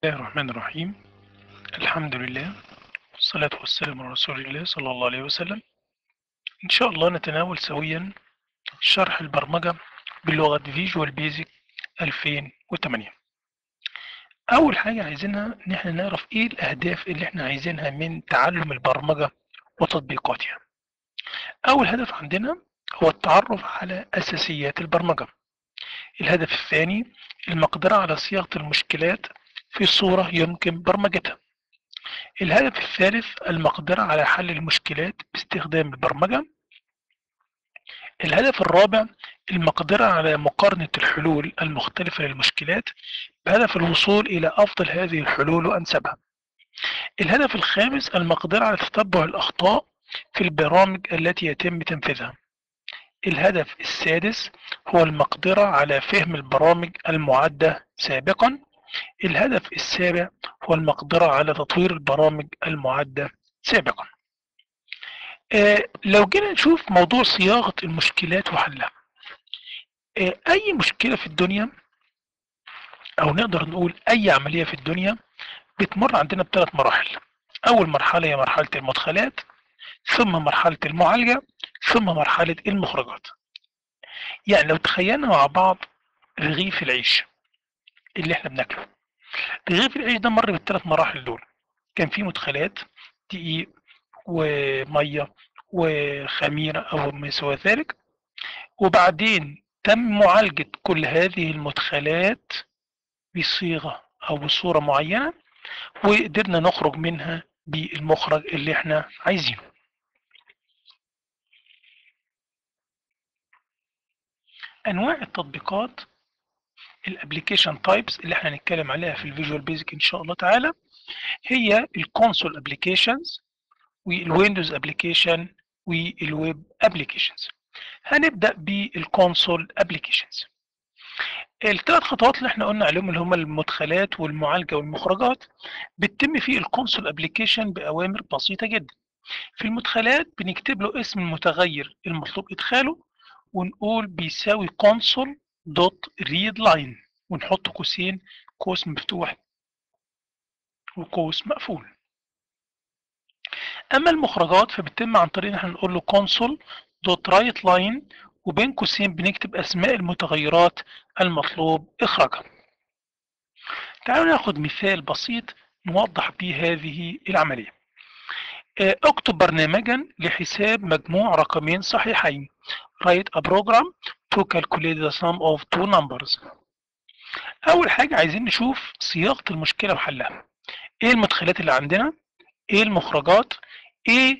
الله الرحمن الرحيم الحمد لله والصلاة والسلام على رسول الله صلى الله عليه وسلم إن شاء الله نتناول سويا شرح البرمجة بلغة فيجوال بيزك 2008 أول حاجة عايزينها إن احنا نعرف إيه الأهداف اللي احنا عايزينها من تعلم البرمجة وتطبيقاتها أول هدف عندنا هو التعرف على أساسيات البرمجة الهدف الثاني المقدرة على صياغة المشكلات في صورة يمكن برمجتها الهدف الثالث المقدرة على حل المشكلات باستخدام البرمجة الهدف الرابع المقدرة على مقارنة الحلول المختلفة للمشكلات بهدف الوصول إلى أفضل هذه الحلول وأنسبها الهدف الخامس المقدرة على تتبع الأخطاء في البرامج التي يتم تنفيذها الهدف السادس هو المقدرة على فهم البرامج المعدة سابقا الهدف السابع هو المقدرة على تطوير البرامج المعدة سابقا آه لو جينا نشوف موضوع صياغة المشكلات وحلها آه أي مشكلة في الدنيا أو نقدر نقول أي عملية في الدنيا بتمر عندنا بثلاث مراحل أول مرحلة هي مرحلة المدخلات ثم مرحلة المعالجة ثم مرحلة المخرجات يعني لو تخيلنا مع بعض رغيف العيش اللي احنا بناكله رغيف العيش ده مر بالثلاث مراحل دول كان فيه مدخلات دقيق وميه وخميره او ما سوى ذلك وبعدين تم معالجه كل هذه المدخلات بصيغه او بصوره معينه وقدرنا نخرج منها بالمخرج اللي احنا عايزينه انواع التطبيقات الابلكيشن تايبس اللي احنا هنتكلم عليها في الفيجوال بيزك ان شاء الله تعالى هي الكونسول ابلكيشنز والويندوز ابلكيشن والويب ابلكيشنز هنبدا بالكونسول ابلكيشنز الثلاث خطوات اللي احنا قلنا عليهم اللي هم المدخلات والمعالجه والمخرجات بتتم في الكونسول ابلكيشن باوامر بسيطه جدا في المدخلات بنكتب له اسم المتغير المطلوب ادخاله ونقول بيساوي console دوت ريد لاين ونحط قوسين قوس مفتوح وقوس مقفول اما المخرجات فبتتم عن طريق ان احنا نقول له console دوت رايت لاين وبين قوسين بنكتب اسماء المتغيرات المطلوب اخراجها تعالوا ناخد مثال بسيط نوضح به هذه العمليه اكتب برنامجا لحساب مجموع رقمين صحيحين write a program to calculate the sum of two numbers أول حاجة عايزين نشوف صياغة المشكلة وحلها إيه المدخلات اللي عندنا إيه المخرجات إيه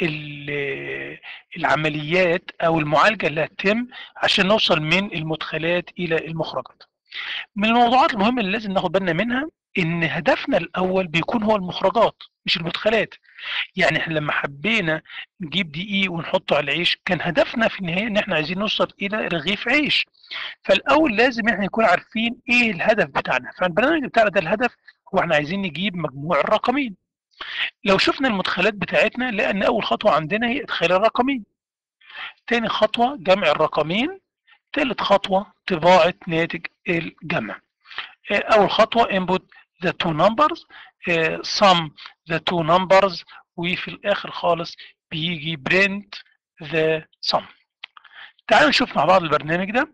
العمليات أو المعالجة اللي هتتم عشان نوصل من المدخلات إلى المخرجات من الموضوعات المهمة اللي لازم ناخد بالنا منها إن هدفنا الأول بيكون هو المخرجات مش المدخلات يعني احنا لما حبينا نجيب دقيق ونحطه على العيش كان هدفنا في النهايه ان احنا عايزين نوصل الى رغيف عيش فالاول لازم احنا نكون عارفين ايه الهدف بتاعنا فالبرنامج بتاعنا ده الهدف هو احنا عايزين نجيب مجموع الرقمين لو شفنا المدخلات بتاعتنا لان اول خطوه عندنا هي ادخال الرقمين تاني خطوه جمع الرقمين تالت خطوه طباعه ناتج الجمع اول خطوه input the two numbers uh, sum the two numbers وفي الاخر خالص بيجي print the sum تعالوا نشوف مع بعض البرنامج ده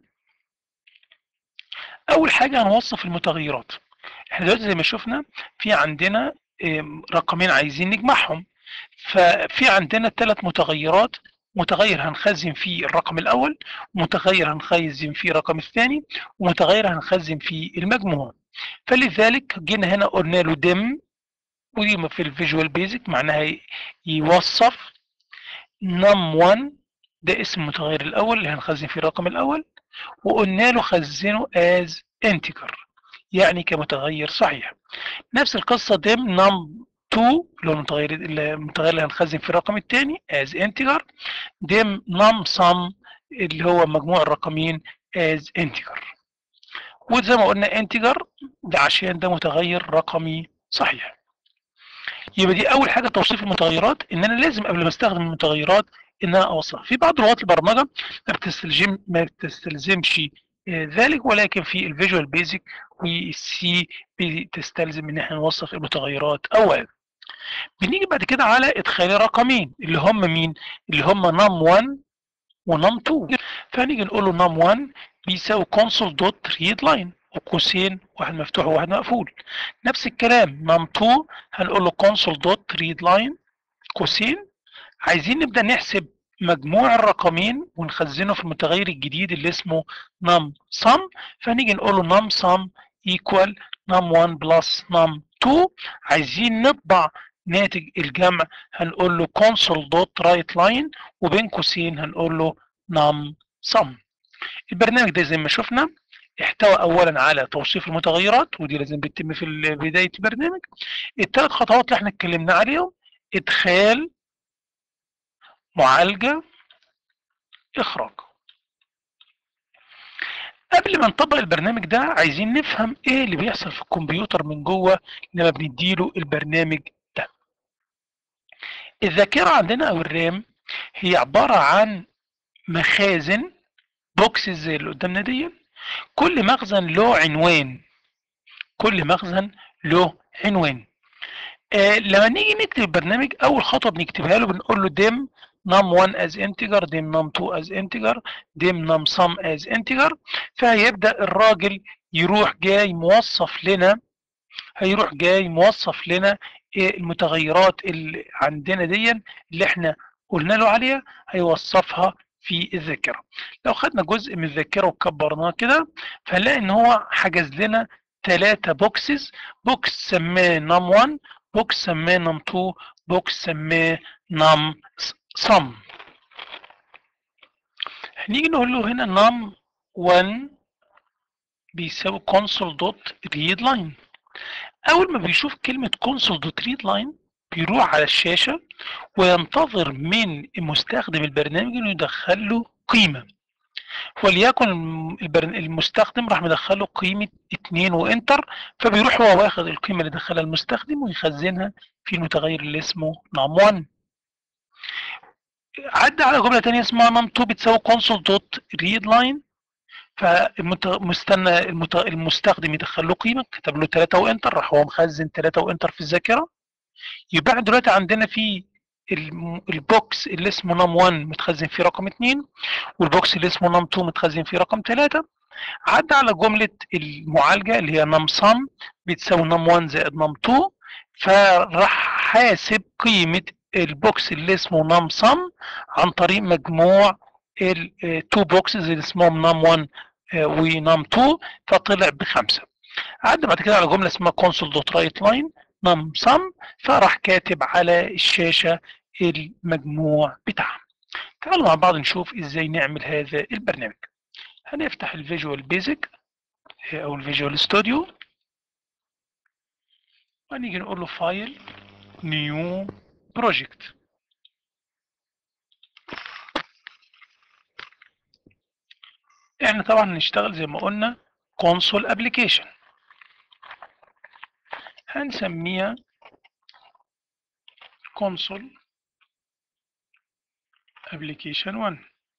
اول حاجه هنوصف المتغيرات احنا دلوقتي زي ما شفنا في عندنا رقمين عايزين نجمعهم ففي عندنا ثلاث متغيرات متغير هنخزن فيه الرقم الاول متغير هنخزن فيه الرقم الثاني ومتغير هنخزن فيه المجموع فلذلك جينا هنا قلنا له دم ودي في الفيجوال بيزك معناها يوصف نم 1 ده اسم المتغير الاول اللي هنخزن فيه الرقم الاول وقلنا له خزنه از انتجر يعني كمتغير صحيح نفس القصه دم نم 2 اللي هو المتغير المتغير اللي هنخزن فيه الرقم الثاني از انتجر دم نم سم اللي هو مجموع الرقمين از انتجر وزي ما قلنا انتجر ده عشان ده متغير رقمي صحيح يبقى دي اول حاجه توصيف المتغيرات ان انا لازم قبل ما استخدم المتغيرات ان انا اوصلها في بعض لغات البرمجه ما بتستلزم ما بتستلزمش ذلك ولكن في الفيجوال بيزك والسي بتستلزم ان احنا نوصف المتغيرات اولا بنيجي بعد كده على ادخال رقمين اللي هم مين اللي هم نم 1 ونم 2 فهنيجي نقول له نم 1 بيساوي console دوت ريد لاين وقوسين واحد مفتوح وواحد مقفول نفس الكلام نم 2 هنقول له console دوت ريد لاين قوسين عايزين نبدا نحسب مجموع الرقمين ونخزنه في المتغير الجديد اللي اسمه num sum فنيجي نقول له num sum equal num1 plus num2 عايزين نطبع ناتج الجمع هنقول له console dot write line وبين قوسين هنقول له num sum البرنامج ده زي ما شفنا احتوى اولا على توصيف المتغيرات ودي لازم بتتم في بدايه البرنامج الثلاث خطوات اللي احنا اتكلمنا عليهم ادخال معالجة إخراج قبل ما نطبق البرنامج ده عايزين نفهم ايه اللي بيحصل في الكمبيوتر من جوه لما بنديله البرنامج ده الذاكرة عندنا او الرام هي عبارة عن مخازن بوكسز زي اللي قدامنا دي كل مخزن له عنوان كل مخزن له عنوان آه لما نيجي نكتب البرنامج اول خطوه بنكتبها له بنقول له ديم num1 as integer dim num2 as integer dim numsum as integer فهيبدا الراجل يروح جاي موصف لنا هيروح جاي موصف لنا المتغيرات اللي عندنا دي اللي احنا قلنا له عليها هيوصفها في الذاكره لو خدنا جزء من الذاكره وكبرناه كده فهنلاقي ان هو حجز لنا ثلاثة بوكسز بوكس سماه نم 1 بوكس سماه نم 2 بوكس سماه نم sum هنيجي نقول له هنا num 1 بيساوي console دوت read line اول ما بيشوف كلمة console دوت read line بيروح على الشاشة وينتظر من المستخدم البرنامج انه يدخل له قيمة وليكن المستخدم راح مدخل له قيمة 2 وانتر فبيروح هو واخد القيمة اللي دخلها المستخدم ويخزنها في المتغير اللي اسمه num1 عدى على جمله ثانيه اسمها num2 بتساوي console دوت read line فمستنى المستخدم يدخل له قيمه كتب له 3 وانتر راح هو مخزن 3 وانتر في الذاكره يبقى احنا دلوقتي عندنا في البوكس اللي اسمه num1 متخزن فيه رقم 2 والبوكس اللي اسمه num2 متخزن فيه رقم 3 عدى على جمله المعالجه اللي هي numsum بتساوي num1 زائد num2 فراح حاسب قيمه البوكس اللي اسمه نام سم عن طريق مجموع التو بوكسز اللي اسمهم نام 1 ونام 2 فطلع بخمسه. عدى بعد كده على جمله اسمها console دوت رايت لاين نام سم فراح كاتب على الشاشه المجموع بتاعها. تعالوا مع بعض نشوف ازاي نعمل هذا البرنامج. هنفتح الفيجوال بيزك او الفيجوال ستوديو ونيجي نقول له فايل نيو بروجكت احنا طبعا هنشتغل زي ما قلنا كونسول ابلكيشن هنسميها كونسول ابلكيشن 1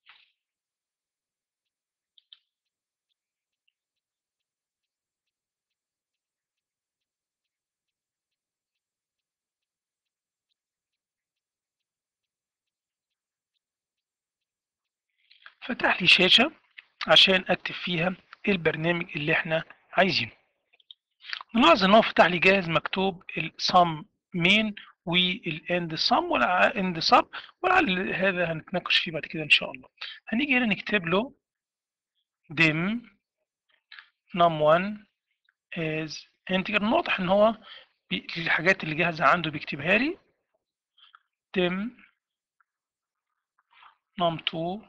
فتح لي شاشة عشان اكتب فيها البرنامج اللي احنا عايزينه نلاحظ ان هو فتح لي جاهز مكتوب السم مين والاند سم ولا اند سب ولعل هذا هنتناقش فيه بعد كده ان شاء الله هنيجي هنا نكتب له dim num1 as integer واضح ان هو الحاجات اللي جاهزه عنده بيكتبها لي dim num2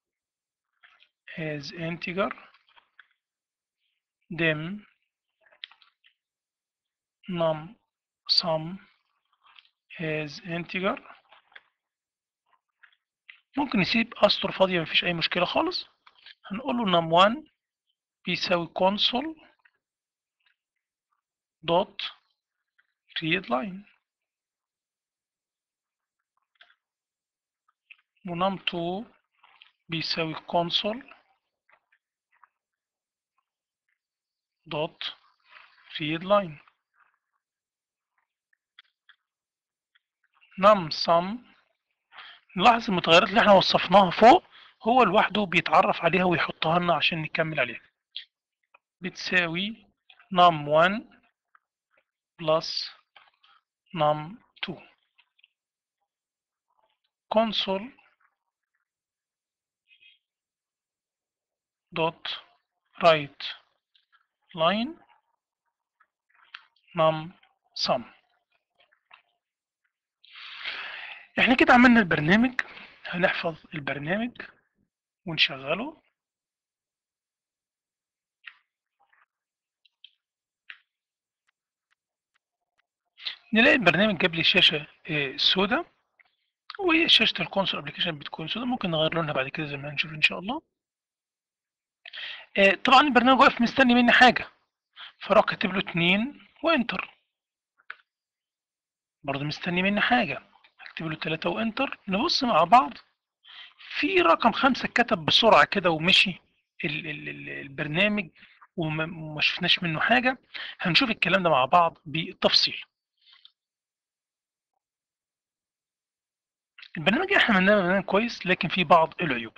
as integer dim num sum as integer ممكن نسيب أسطر فاضية مفيش أي مشكلة خالص هنقول له num1 بيساوي console dot read line ونم2 بيساوي console دوت read line num sum نلاحظ المتغيرات اللي احنا وصفناها فوق هو لوحده بيتعرف عليها ويحطها لنا عشان نكمل عليها بتساوي num1 plus num2 console dot write line num sum احنا كده عملنا البرنامج هنحفظ البرنامج ونشغله نلاقي البرنامج جاب لي شاشة سوداء وشاشة الكونسول ابلكيشن بتكون سوداء ممكن نغير لونها بعد كده زي ما هنشوف ان شاء الله طبعا البرنامج واقف مستني مني حاجة فراح كاتب له 2 وانتر برضه مستني مني حاجة هكتب له 3 وانتر نبص مع بعض في رقم خمسة اتكتب بسرعة كده ومشي ال ال ال البرنامج وما شفناش منه حاجة هنشوف الكلام ده مع بعض بالتفصيل البرنامج احنا عملناه برنامج كويس لكن فيه بعض العيوب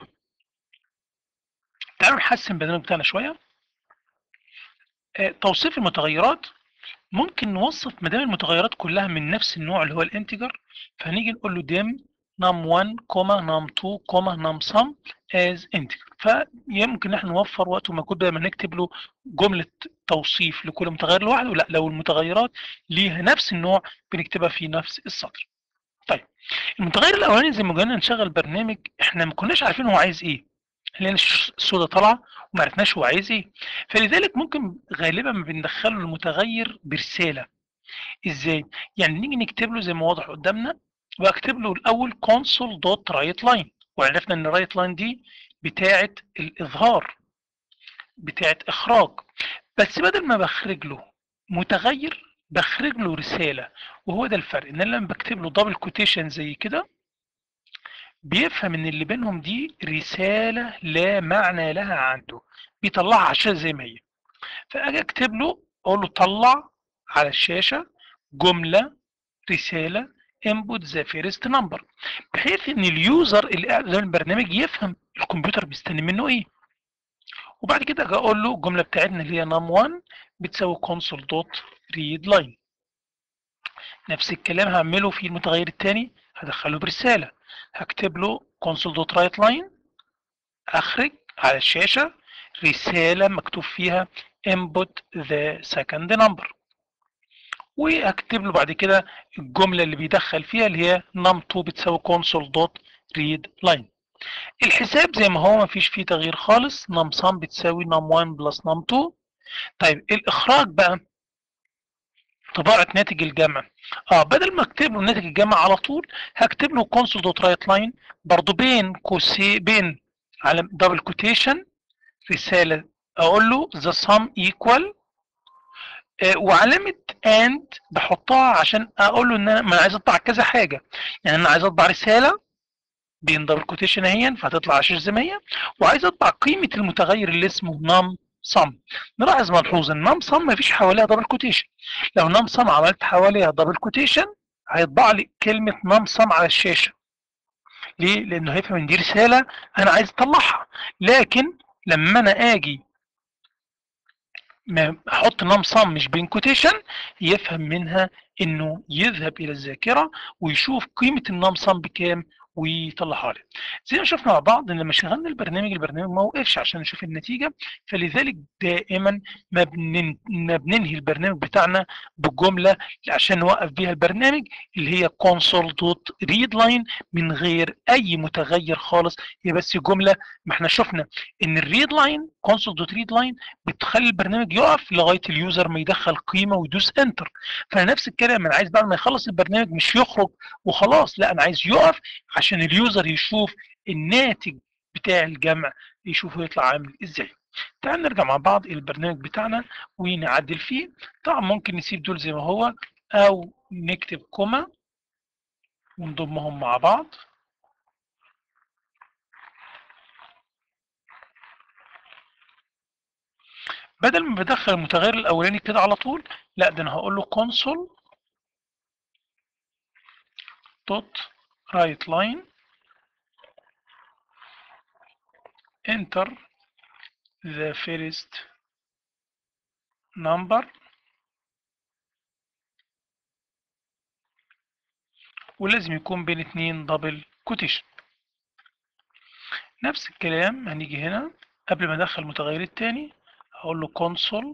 تعالوا نحسن البرنامج بتاعنا شوية اه توصيف المتغيرات ممكن نوصف ما دام المتغيرات كلها من نفس النوع اللي هو الانتجر فهنيجي نقول له ديم num1 num2 num_sum as integer فيمكن احنا نوفر وقت ومجهود بدل ما نكتب له جمله توصيف لكل متغير لوحده لا لو المتغيرات ليها نفس النوع بنكتبها في نفس السطر طيب المتغير الاولاني زي ما جينا نشغل برنامج احنا ما كناش عارفين هو عايز ايه لان السودا طالعه وما عرفناش هو عايز ايه فلذلك ممكن غالبا ما بندخله المتغير برساله ازاي يعني نيجي نكتب له زي ما واضح قدامنا واكتب له الاول console دوت رايت لاين وعرفنا ان الرايت لاين دي بتاعه الاظهار بتاعه اخراج بس بدل ما بخرج له متغير بخرج له رساله وهو ده الفرق ان انا لما بكتب له دبل كوتيشن زي كده بيفهم ان اللي بينهم دي رساله لا معنى لها عنده بيطلعها على الشاشه زي ما هي فاجي اكتب له اقول له طلع على الشاشه جمله رساله input the first number بحيث ان اليوزر اللي قاعد قدام البرنامج يفهم الكمبيوتر بيستني منه ايه وبعد كده اجي اقول له الجمله بتاعتنا اللي هي num1 بتساوي console dot read line نفس الكلام هعمله في المتغير الثاني هدخله برساله هكتب له console dot write line اخرج على الشاشه رساله مكتوب فيها input the second number واكتب له بعد كده الجمله اللي بيدخل فيها اللي هي num2 بتساوي console dot read line الحساب زي ما هو ما فيش فيه تغيير خالص num_sum بتساوي num1 بلس num2 طيب الاخراج بقى طباعة ناتج الجمع اه بدل ما اكتب له ناتج الجمع على طول هكتب له console dot write line برضه بين كوسي بين على دبل كوتيشن رساله اقول له the sum equal آه وعلامه and بحطها عشان اقول له ان انا ما عايز اطبع كذا حاجه يعني انا عايز اطبع رساله بين دبل كوتيشن اهيا فهتطلع على الشاشه زي ما هي وعايز اطبع قيمه المتغير اللي اسمه نم صم نلاحظ ملحوظ ان نم صم ما فيش حواليها دبل كوتيشن لو نم صم عملت حواليها دبل كوتيشن هيطبع لي كلمه نم صم على الشاشه ليه لانه هيفهم ان دي رساله انا عايز اطلعها لكن لما انا اجي ما احط نم صم مش بين كوتيشن يفهم منها انه يذهب الى الذاكره ويشوف قيمه النم صم بكام ويطلعها لي زي ما شفنا مع بعض ان لما شغلنا البرنامج البرنامج ما وقفش عشان نشوف النتيجه فلذلك دائما ما, بنن... ما بننهي البرنامج بتاعنا بالجمله عشان نوقف بيها البرنامج اللي هي console دوت ريد لاين من غير اي متغير خالص هي بس جمله ما احنا شفنا ان الريد لاين console دوت ريد لاين بتخلي البرنامج يقف لغايه اليوزر ما يدخل قيمه ويدوس انتر فانا نفس الكلام انا عايز بعد ما يخلص البرنامج مش يخرج وخلاص لا انا عايز يقف عشان اليوزر يشوف الناتج بتاع الجمع يشوفه يطلع عامل ازاي تعال نرجع مع بعض الى البرنامج بتاعنا ونعدل فيه طبعا ممكن نسيب دول زي ما هو او نكتب كوما ونضمهم مع بعض بدل ما بدخل المتغير الاولاني كده على طول لا ده انا هقول له console dot write line enter the first number ولازم يكون بين اتنين دبل كوتيشن نفس الكلام هنيجي هنا قبل ما ادخل المتغير التاني هقول له console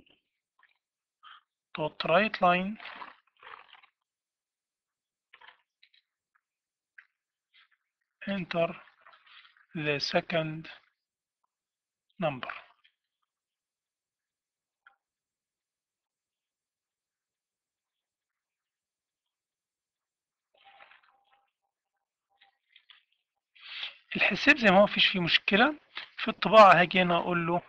dot write line enter the second number الحساب زي ما هو مفيش فيه مشكلة في الطباعة هاجي هنا أقول له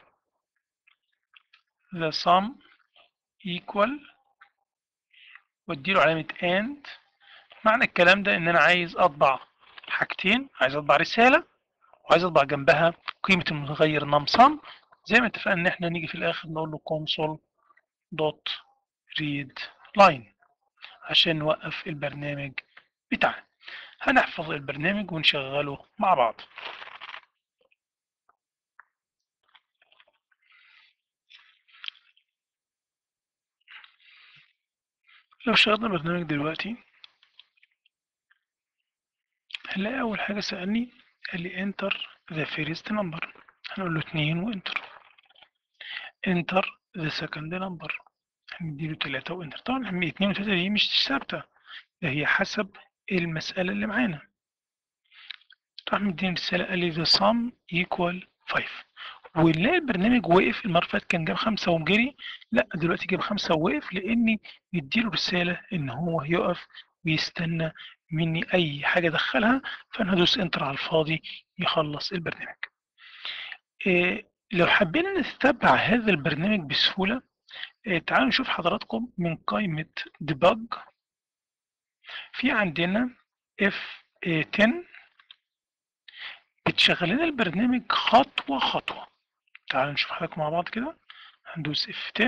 the sum equal واديله علامة and معنى الكلام ده إن أنا عايز أطبع حاجتين عايز أطبع رسالة وعايز أطبع جنبها قيمة المتغير num sum زي ما اتفقنا إن إحنا نيجي في الآخر نقول له console dot read line عشان نوقف البرنامج بتاعنا هنحفظ البرنامج ونشغله مع بعض لو شغلنا البرنامج دلوقتي هنلاقي أول حاجة سألني قال لي enter the first number هنقول له اتنين وانتر enter the second number هنديله تلاتة وانتر طبعا اتنين وتلاتة دي مش ثابتة ده هي حسب المسألة اللي معانا راح مديني رسالة قال لي the sum equal 5 ونلاقي البرنامج وقف المرة اللي فاتت كان جاب خمسة وجري لا دلوقتي جاب خمسة ووقف لأني مديله رسالة إن هو يقف ويستنى مني أي حاجة أدخلها فأنا هدوس انتر على الفاضي يخلص البرنامج. إيه لو حبينا نتبع هذا البرنامج بسهولة إيه تعالوا نشوف حضراتكم من قائمة debug في عندنا F10 بتشغل لنا البرنامج خطوة خطوة تعالوا نشوف حضراتكم مع بعض كده هندوس F10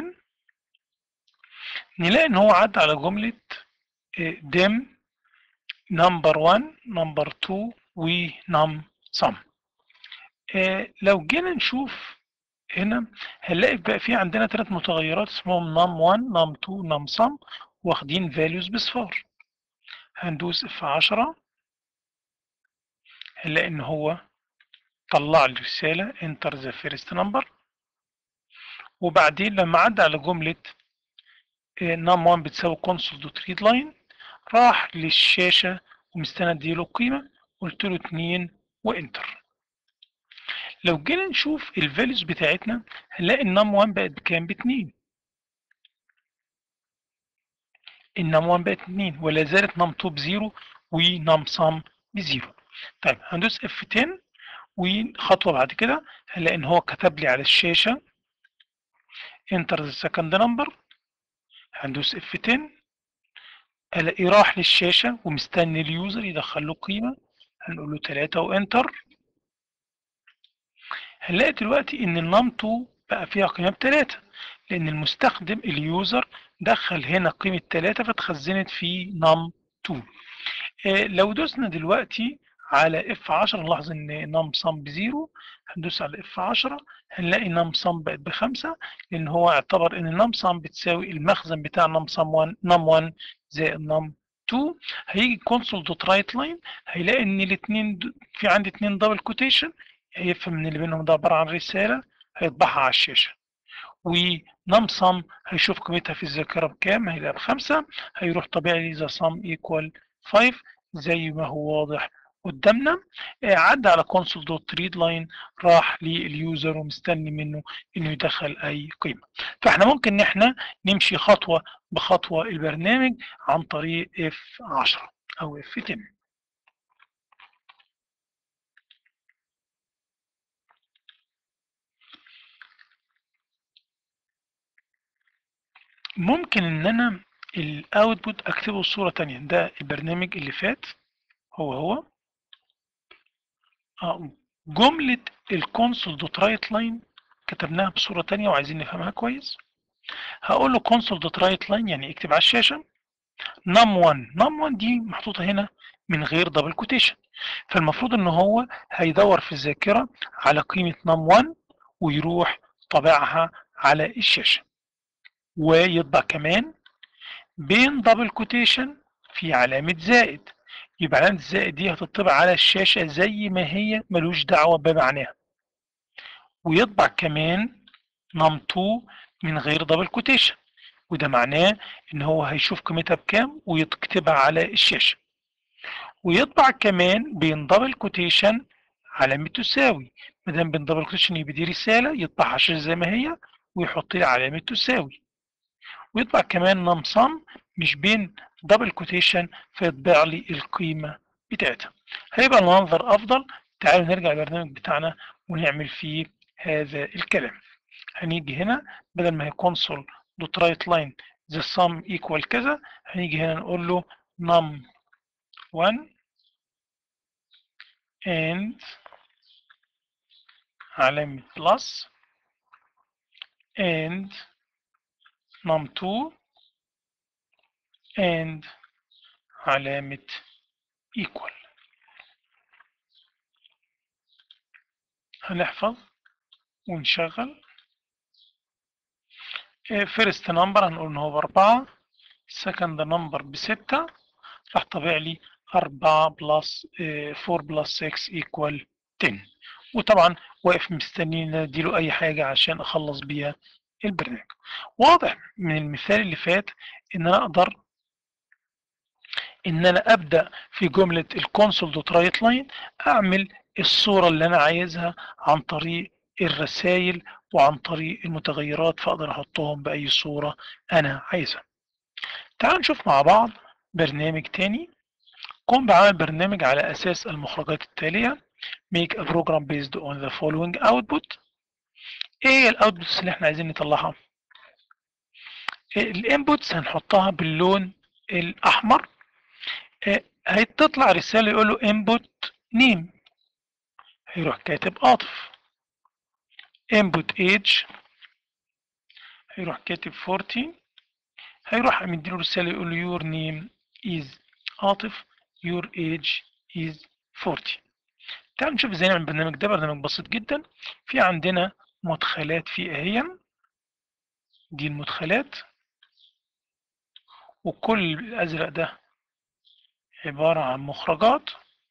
نلاقي ان هو عدى على جملة dim number 1 number 2 و num sum لو جينا نشوف هنا هنلاقي بقى في عندنا ثلاث متغيرات اسمهم num1 num2 num sum واخدين values بصفار هندوس F10 هنلاقي ان هو طلع لي رسالة enter the first number وبعدين لما عدى على جملة num1 بتساوي console.readline راح للشاشة ومستنى اديله قيمة قلت له 2 وانتر لو جينا نشوف الفاليوز بتاعتنا هنلاقي النم 1 بقت بكام؟ ب 2 النم 1 بقت 2 ولا زالت نم 2 بزيرو ونم سم بزيرو طيب هندوس F10 وخطوة بعد كده هنلاقي ان هو كتب لي على الشاشة enter the second number هندوس F10 الاقي راح للشاشة ومستني اليوزر يدخل له قيمة هنقول له 3 وانتر هنلاقي دلوقتي ان النم 2 بقى فيها قيمة بتلاتة لان المستخدم اليوزر دخل هنا قيمة 3 فاتخزنت في نم 2 آه لو دوسنا دلوقتي على F10 نلاحظ ان نم صم بزيرو هندوس على F10 هنلاقي نم صم بقت بخمسة لان هو اعتبر ان نم صم بتساوي المخزن بتاع نم صم 1 نم 1 زائد نم 2 هيجي console دوت رايت لاين هيلاقي ان الاثنين في عندي اثنين دبل كوتيشن هيفهم ان اللي بينهم ده عباره عن رساله هيطبعها على الشاشه ونم صم هيشوف قيمتها في الذاكره بكام هيلاقيها بخمسه هيروح طبيعي ذا صم ايكوال 5 زي ما هو واضح قدامنا عدى على console دوت ريد لاين راح لليوزر ومستني منه انه يدخل اي قيمه فاحنا ممكن ان احنا نمشي خطوه بخطوه البرنامج عن طريق F10 او F10 ممكن ان انا الاوتبوت اكتبه بصوره تانية ده البرنامج اللي فات هو هو آه جمله الكونسول دوت رايت لاين كتبناها بصورة تانية وعايزين نفهمها كويس هقول له console dot write line يعني اكتب على الشاشة num1 num1 دي محطوطة هنا من غير دبل كوتيشن فالمفروض ان هو هيدور في الذاكرة على قيمة num1 ويروح طابعها على الشاشة ويطبع كمان بين دبل كوتيشن في علامة زائد يبقى علامة الزائد دي هتطبع على الشاشة زي ما هي ملوش دعوة بمعناها ويطبع كمان num2 من غير دبل كوتيشن وده معناه ان هو هيشوف قيمتها بكام ويكتبها على الشاشة ويطبع كمان بين دبل كوتيشن علامة تساوي ما دام بين دبل كوتيشن يبقى دي رسالة يطبعها على الشاشة زي ما هي ويحط لي علامة تساوي ويطبع كمان نم صم مش بين دبل كوتيشن فيطبع لي القيمة بتاعتها هيبقى المنظر أفضل تعالوا نرجع البرنامج بتاعنا ونعمل فيه هذا الكلام هنيجي هنا بدل ما هي console دوت رايت لاين the sum equal كذا هنيجي هنا نقول له num 1 and علامة plus and num 2 and علامة equal هنحفظ ونشغل فيرست نمبر هنقول ان هو باربعة سكند نمبر بستة راح طابع لي أربعة بلس فور بلس سكس ايكوال 10 وطبعا واقف مستني ان اديله اي حاجة عشان اخلص بيها البرنامج واضح من المثال اللي فات ان انا اقدر ان انا ابدا في جمله الكونسول دوت رايت لاين اعمل الصوره اللي انا عايزها عن طريق الرسائل وعن طريق المتغيرات فاقدر احطهم باي صوره انا عايزها تعالوا نشوف مع بعض برنامج تاني قم بعمل برنامج على اساس المخرجات التاليه make a program based on the following output ايه هي الاوتبوتس اللي احنا عايزين نطلعها الانبوتس هنحطها باللون الاحمر هتطلع رساله يقول له input name هيروح كاتب عاطف input age هيروح كاتب 40 هيروح مديله رساله يقول له your name is عاطف your age is 40 تعالوا نشوف ازاي نعمل البرنامج ده برنامج بسيط جدا في عندنا مدخلات في اهي دي المدخلات وكل الازرق ده عبارة عن مخرجات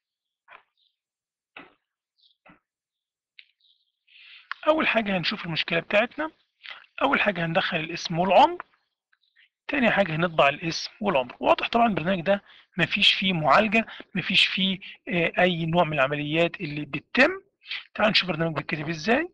اول حاجة هنشوف المشكلة بتاعتنا اول حاجة هندخل الاسم والعمر تاني حاجة هنطبع الاسم والعمر واضح طبعا البرنامج ده مفيش فيه معالجة مفيش فيه اي نوع من العمليات اللي بتتم تعالوا نشوف البرنامج بيتكتب ازاي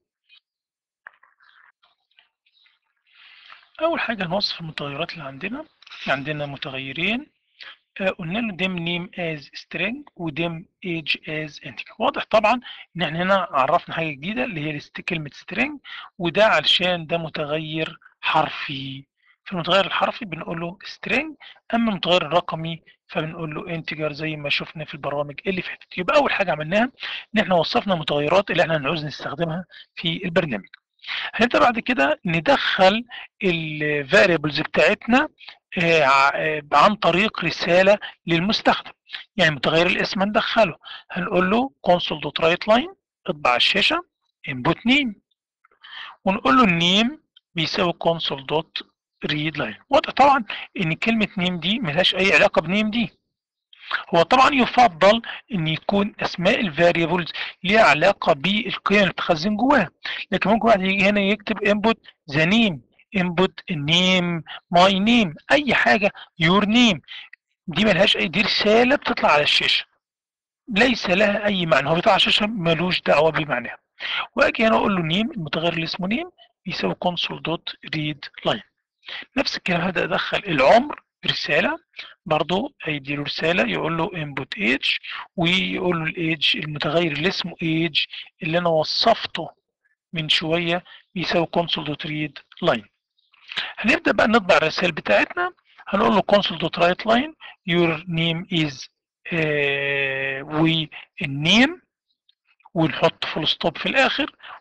اول حاجة هنوصف المتغيرات اللي عندنا عندنا متغيرين قلنا له ديم نيم از string وديم age از integer واضح طبعا ان احنا هنا عرفنا حاجه جديده اللي هي كلمه string وده علشان ده متغير حرفي في المتغير الحرفي بنقول له string اما المتغير الرقمي فبنقول له integer زي ما شفنا في البرامج اللي فاتت يبقى اول حاجه عملناها ان احنا وصفنا المتغيرات اللي احنا هنعوز نستخدمها في البرنامج هنبدا بعد كده ندخل الفاريبلز بتاعتنا عن طريق رسالة للمستخدم يعني متغير الاسم هندخله هنقول له console.writeLine اطبع على الشاشة input name ونقول له النيم بيساوي console.readline واضح طبعا ان كلمة نيم دي ملهاش اي علاقة بنيم دي هو طبعا يفضل ان يكون اسماء الفاريبلز ليها علاقة بالقيم اللي بتخزن جواها لكن ممكن واحد يجي هنا يكتب input the name input name my name اي حاجه your name دي ملهاش اي دي رساله بتطلع على الشاشه ليس لها اي معنى هو بيطلع على الشاشه ملوش دعوه بمعناها واجي هنا اقول له نيم المتغير اللي اسمه نيم يساوي console دوت ريد لاين نفس الكلام هبدا ادخل العمر رساله برضه هيدي له رساله يقول له input age ويقول له الايدج المتغير اللي اسمه age اللي انا وصفته من شويه بيساوي console دوت ريد لاين هنبدا بقى نطبع الرسائل بتاعتنا هنقول له console دوت رايت لاين your name is uh, والنيم ونحط فول ستوب في الاخر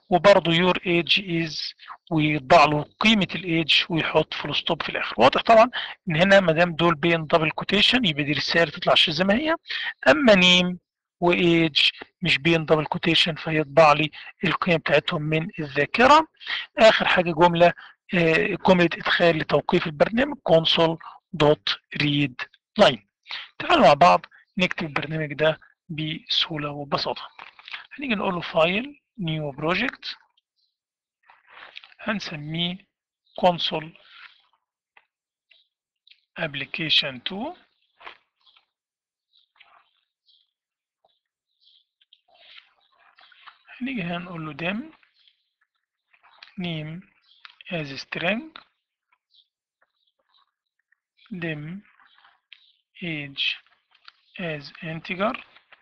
وبرضه يور ايج از ويطبع له قيمه الايج ويحط فول ستوب في الاخر واضح طبعا ان هنا ما دام دول بين دبل كوتيشن يبقى دي رساله تطلع زي ما هي اما نيم وايج مش بين دبل كوتيشن فيطبع لي القيم بتاعتهم من الذاكره اخر حاجه جمله جمله ادخال لتوقيف البرنامج console دوت ريد لاين تعالوا مع بعض نكتب البرنامج ده بسهوله وببساطه هنيجي نقول له فايل نيو بروجكت هنسميه console application 2 هنيجي هنا نقول له dim name as string dim age as integer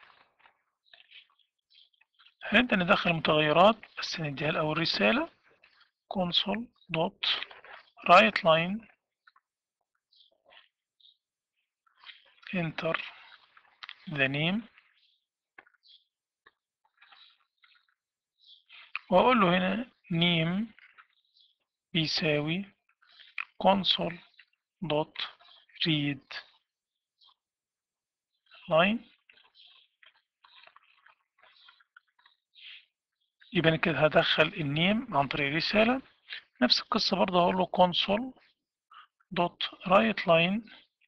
هنبدأ ندخل متغيرات بس نديها الأول رسالة console dot write line enter the name وأقول له هنا name بيساوي console dot read line يبقى أنا كده هدخل النيم عن طريق رسالة نفس القصة برضه هقول له console dot write line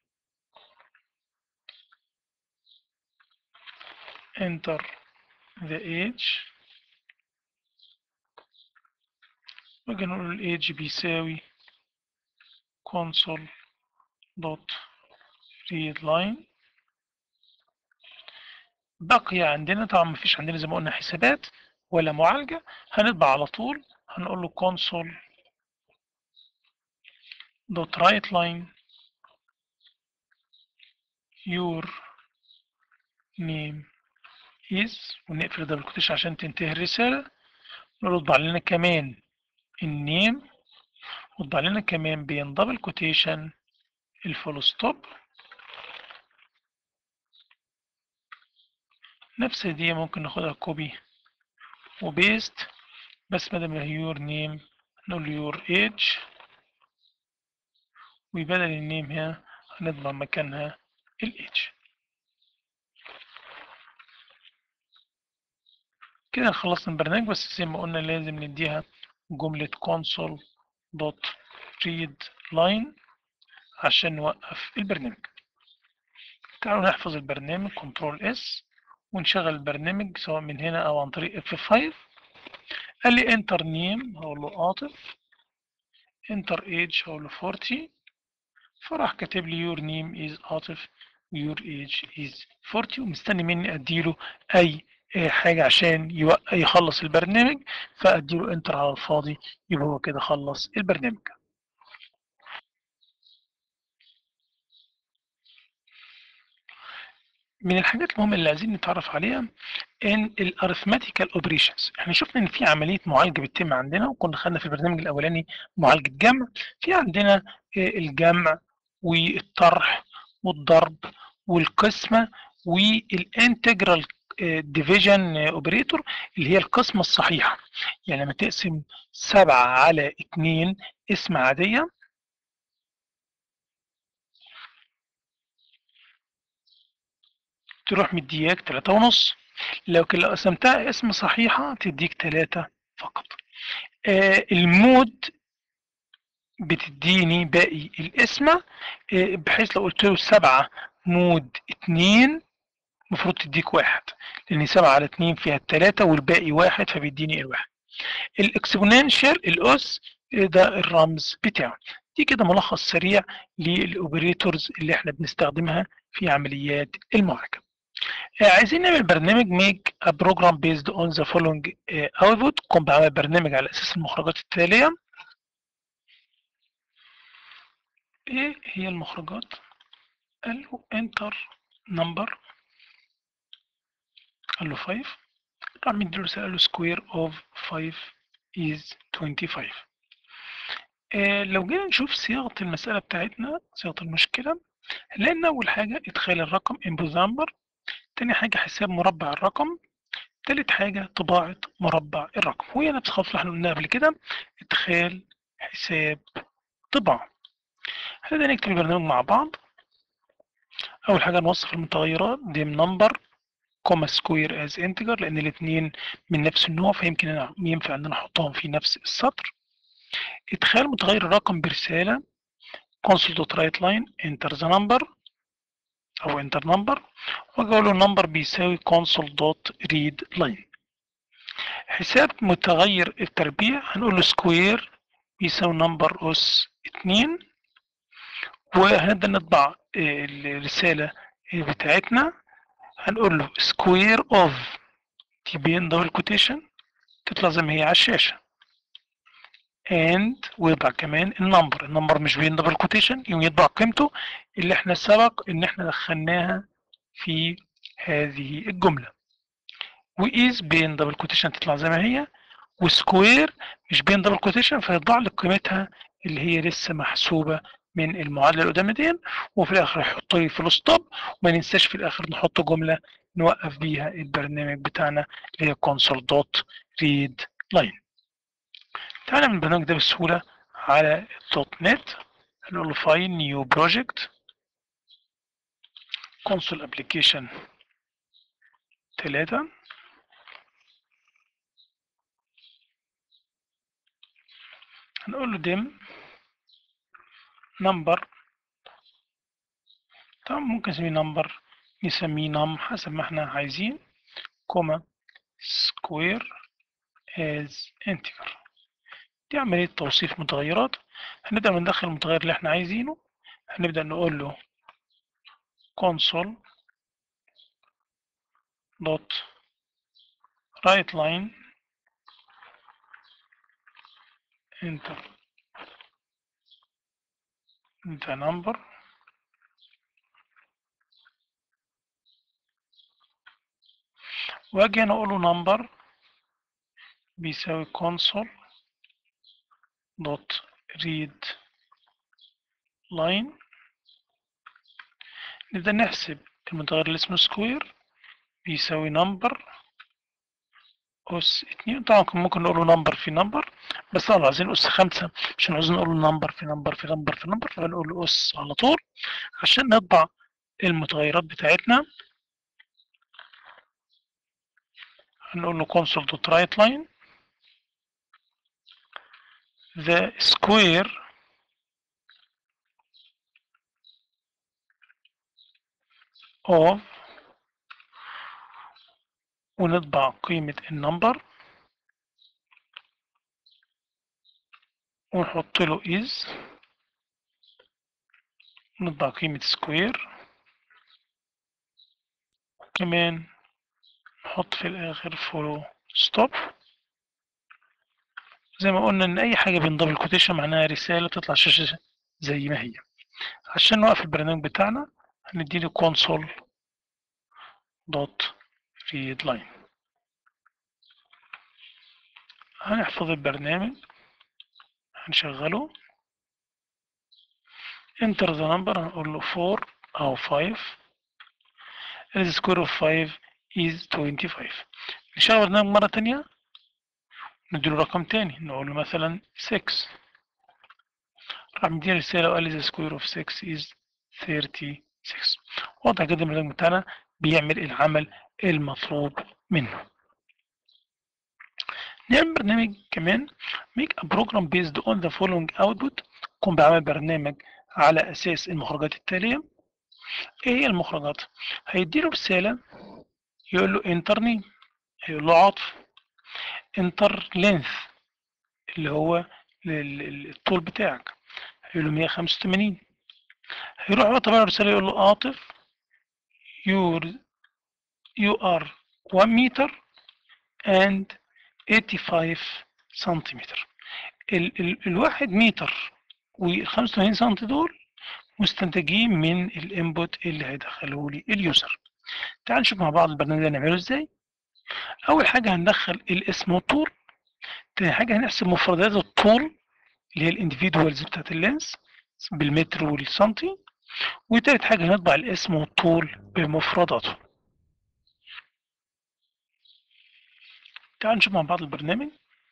enter the age واجي نقول الايج بيساوي console dot read line بقي عندنا طبعا مفيش عندنا زي ما قلنا حسابات ولا معالجة هنطبع على طول هنقول له console dot write line your name is ونقفل الدبل كوتيشن عشان تنتهي الرسالة نقول له اطبع لنا كمان النيم واطبع لنا كمان بين دبل كوتيشن الفول ستوب نفس دي ممكن ناخدها كوبي وبيست بس بدل ما هي يور نيم نقول يور ايج وبدل النيم هنا هنطبع مكانها الايج كده خلصنا البرنامج بس زي ما قلنا لازم نديها جملة console dot read line عشان نوقف البرنامج تعالوا نحفظ البرنامج كنترول اس ونشغل البرنامج سواء من هنا او عن طريق F5 قال لي enter name هقول له عاطف enter age هقول له 40 فراح كاتب لي your name is عاطف your age is 40 ومستني مني اديله اي حاجة عشان يخلص البرنامج فأديله انتر على الفاضي يبقى هو كده خلص البرنامج من الحاجات المهمة اللي عايزين نتعرف عليها ان الارثماتيكال اوبريشنز احنا شفنا ان في عملية معالجة بتتم عندنا وكنا خدنا في البرنامج الاولاني معالجة جمع في عندنا الجمع والطرح والضرب والقسمة والانتجرال ديفيجن اوبريتور اللي هي القسمة الصحيحة يعني لما تقسم 7 على 2 اسم عادية تروح مدياك 3 ونص لكن لو قسمتها اسم صحيحة تديك 3 فقط آه المود بتديني باقي القسمة آه بحيث لو قلت له 7 مود 2 المفروض تديك واحد لان 7 على 2 فيها التلاتة والباقي واحد فبيديني الواحد الاكسبوننشال الاس ده الرمز بتاعه دي كده ملخص سريع للاوبريتورز اللي احنا بنستخدمها في عمليات المعالجه عايزين نعمل برنامج make a program based on the following output قم بعمل برنامج على اساس المخرجات التاليه ايه هي المخرجات قال له enter number قال له 5 راح مديله رسالة قال له square of 5 is 25 آه لو جينا نشوف صياغة المسألة بتاعتنا صياغة المشكلة هنلاقي إن أول حاجة إدخال الرقم input number تاني حاجة حساب مربع الرقم تالت حاجة طباعة مربع الرقم وهي نفس الخطوة اللي احنا قلناها قبل كده ادخال حساب طباعة هنبدأ نكتب البرنامج مع بعض أول حاجة نوصف المتغيرات دي نمبر كوما سكوير از انتجر لأن الاتنين من نفس النوع فيمكن ينفع إن أنا أحطهم في نفس السطر إدخال متغير الرقم برسالة console.writeLine enter the number أو enter number وأجي أقول له النمبر بيساوي console.readLine حساب متغير التربيع هنقول له سكوير بيساوي نمبر أس اتنين وهنبدأ نطبع الرسالة بتاعتنا هنقول له سكوير اوف تي بين دبل كوتيشن تطلع زي ما هي على الشاشة and ويطبع كمان النمبر النمبر مش بين دبل كوتيشن يوم يطبع قيمته اللي احنا سبق ان احنا دخلناها في هذه الجملة وإيز بين دبل كوتيشن تطلع زي ما هي وسكوير مش بين دبل كوتيشن فيطلع لك قيمتها اللي هي لسه محسوبة من المعادله اللي قدام دي وفي الاخر يحط لي فول ستوب وما ننساش في الاخر نحط جمله نوقف بيها البرنامج بتاعنا اللي هي console دوت ريد لاين تعالى من البرنامج ده بسهوله على الدوت نت هنقول له فايل نيو بروجكت console ابلكيشن 3 هنقول له ديم نمبر طبعا ممكن نسميه نمبر نسميه نم حسب ما احنا عايزين كوما سكوير از انتجر دي عملية توصيف متغيرات هنبدأ بندخل المتغير اللي احنا عايزينه هنبدأ نقول له console dot write line enter the number واجي هنا اقول له number بيساوي console dot read line نبدأ نحسب المتغير اللي اسمه سكوير بيساوي number أس اتنين طبعا ممكن نقول له نمبر في نمبر بس طبعا عايزين أس خمسة مش عاوزين نقول له نمبر في نمبر في نمبر في نمبر فبنقول له أس على طول عشان نطبع المتغيرات بتاعتنا هنقول له console dot write line the square of ونطبع قيمة النمبر ونحط له is نطبع قيمة سكوير كمان نحط في الآخر فولو ستوب زي ما قلنا إن أي حاجة بين دبل كوتيشن معناها رسالة تطلع شاشة زي ما هي عشان نوقف البرنامج بتاعنا هنديله console دوت read line هنحفظ البرنامج هنشغله enter the number هنقول له 4 أو 5 and the square of 5 is 25 نشغل البرنامج مرة تانية نديله رقم تاني نقول له مثلا 6 راح مدينا رسالة وقال لي the square of 6 is 36 واضح جدا البرنامج بتاعنا بيعمل العمل المطلوب منه نعمل برنامج كمان make a program based on the following output قم بعمل برنامج على أساس المخرجات التالية إيه هي المخرجات؟ هيديله رسالة يقول له enter name هيقول له عاطف enter length اللي هو الطول بتاعك هيقول له 185 هيروح بقى طبعا الرسالة يقول له عاطف your you are 1 meter and 85 سنتيمتر ال ال الواحد متر وال 85 سم دول مستنتجين من الانبوت اللي هيدخله لي اليوزر تعال نشوف مع بعض البرنامج ده نعمله ازاي اول حاجه هندخل الاسم والطول تاني حاجه هنحسب مفردات الطول اللي هي الانديفيدوالز بتاعت اللينس بالمتر والسنتي وتالت حاجه هنطبع الاسم والطول بمفرداته تعالوا نشوف مع بعض البرنامج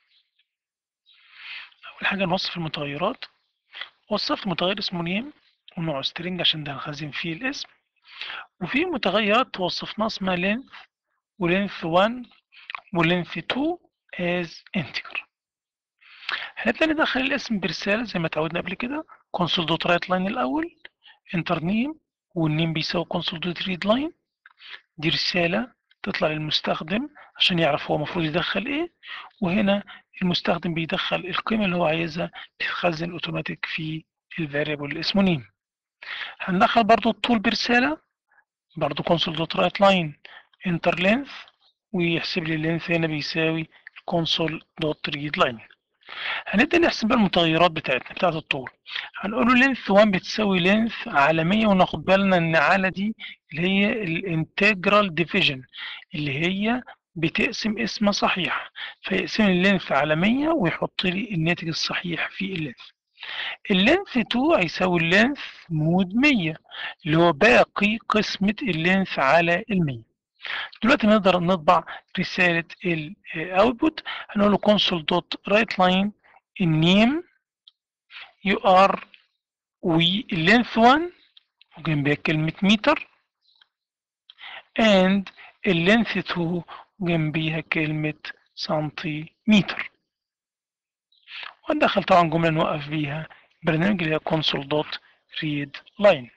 أول حاجة نوصف المتغيرات وصفت متغير اسمه نيم ونوعه string عشان ده هنخزن فيه الاسم وفي متغيرات وصفناها اسمها length ولينث 1 ولينث 2 as integer هنبدأ ندخل الاسم برسالة زي ما اتعودنا قبل كده console دوت رايت لاين الأول enter name والنيم بيساوي console دوت read line دي رسالة تطلع للمستخدم عشان يعرف هو المفروض يدخل ايه وهنا المستخدم بيدخل القيمة اللي هو عايزها تتخزن اوتوماتيك في الفاريبل اللي اسمه نيم هندخل برضو الطول برسالة برضو console دوت رايت لاين enter length ويحسب لي اللينث هنا بيساوي console دوت read line هنبدأ نحسب بقى المتغيرات بتاعتنا بتاعت الطول هنقول له لينث 1 بتساوي لينث على 100 وناخد بالنا ان على دي اللي هي الانتجرال ديفيجن اللي هي بتقسم اسم صحيح فيقسم اللينث على 100 ويحط لي الناتج الصحيح في اللينث اللينث 2 هيساوي اللينث مود 100 اللي هو باقي قسمة اللينث على ال 100 دلوقتي نقدر نطبع رسالة الاوتبوت هنقول له console dot write line النيم يو ار واللينث 1 وجنبها كلمة متر and اللينث 2 وجنبيها كلمة سنتيمتر وندخل طبعا جملة نوقف بيها برنامج اللي هي console dot read line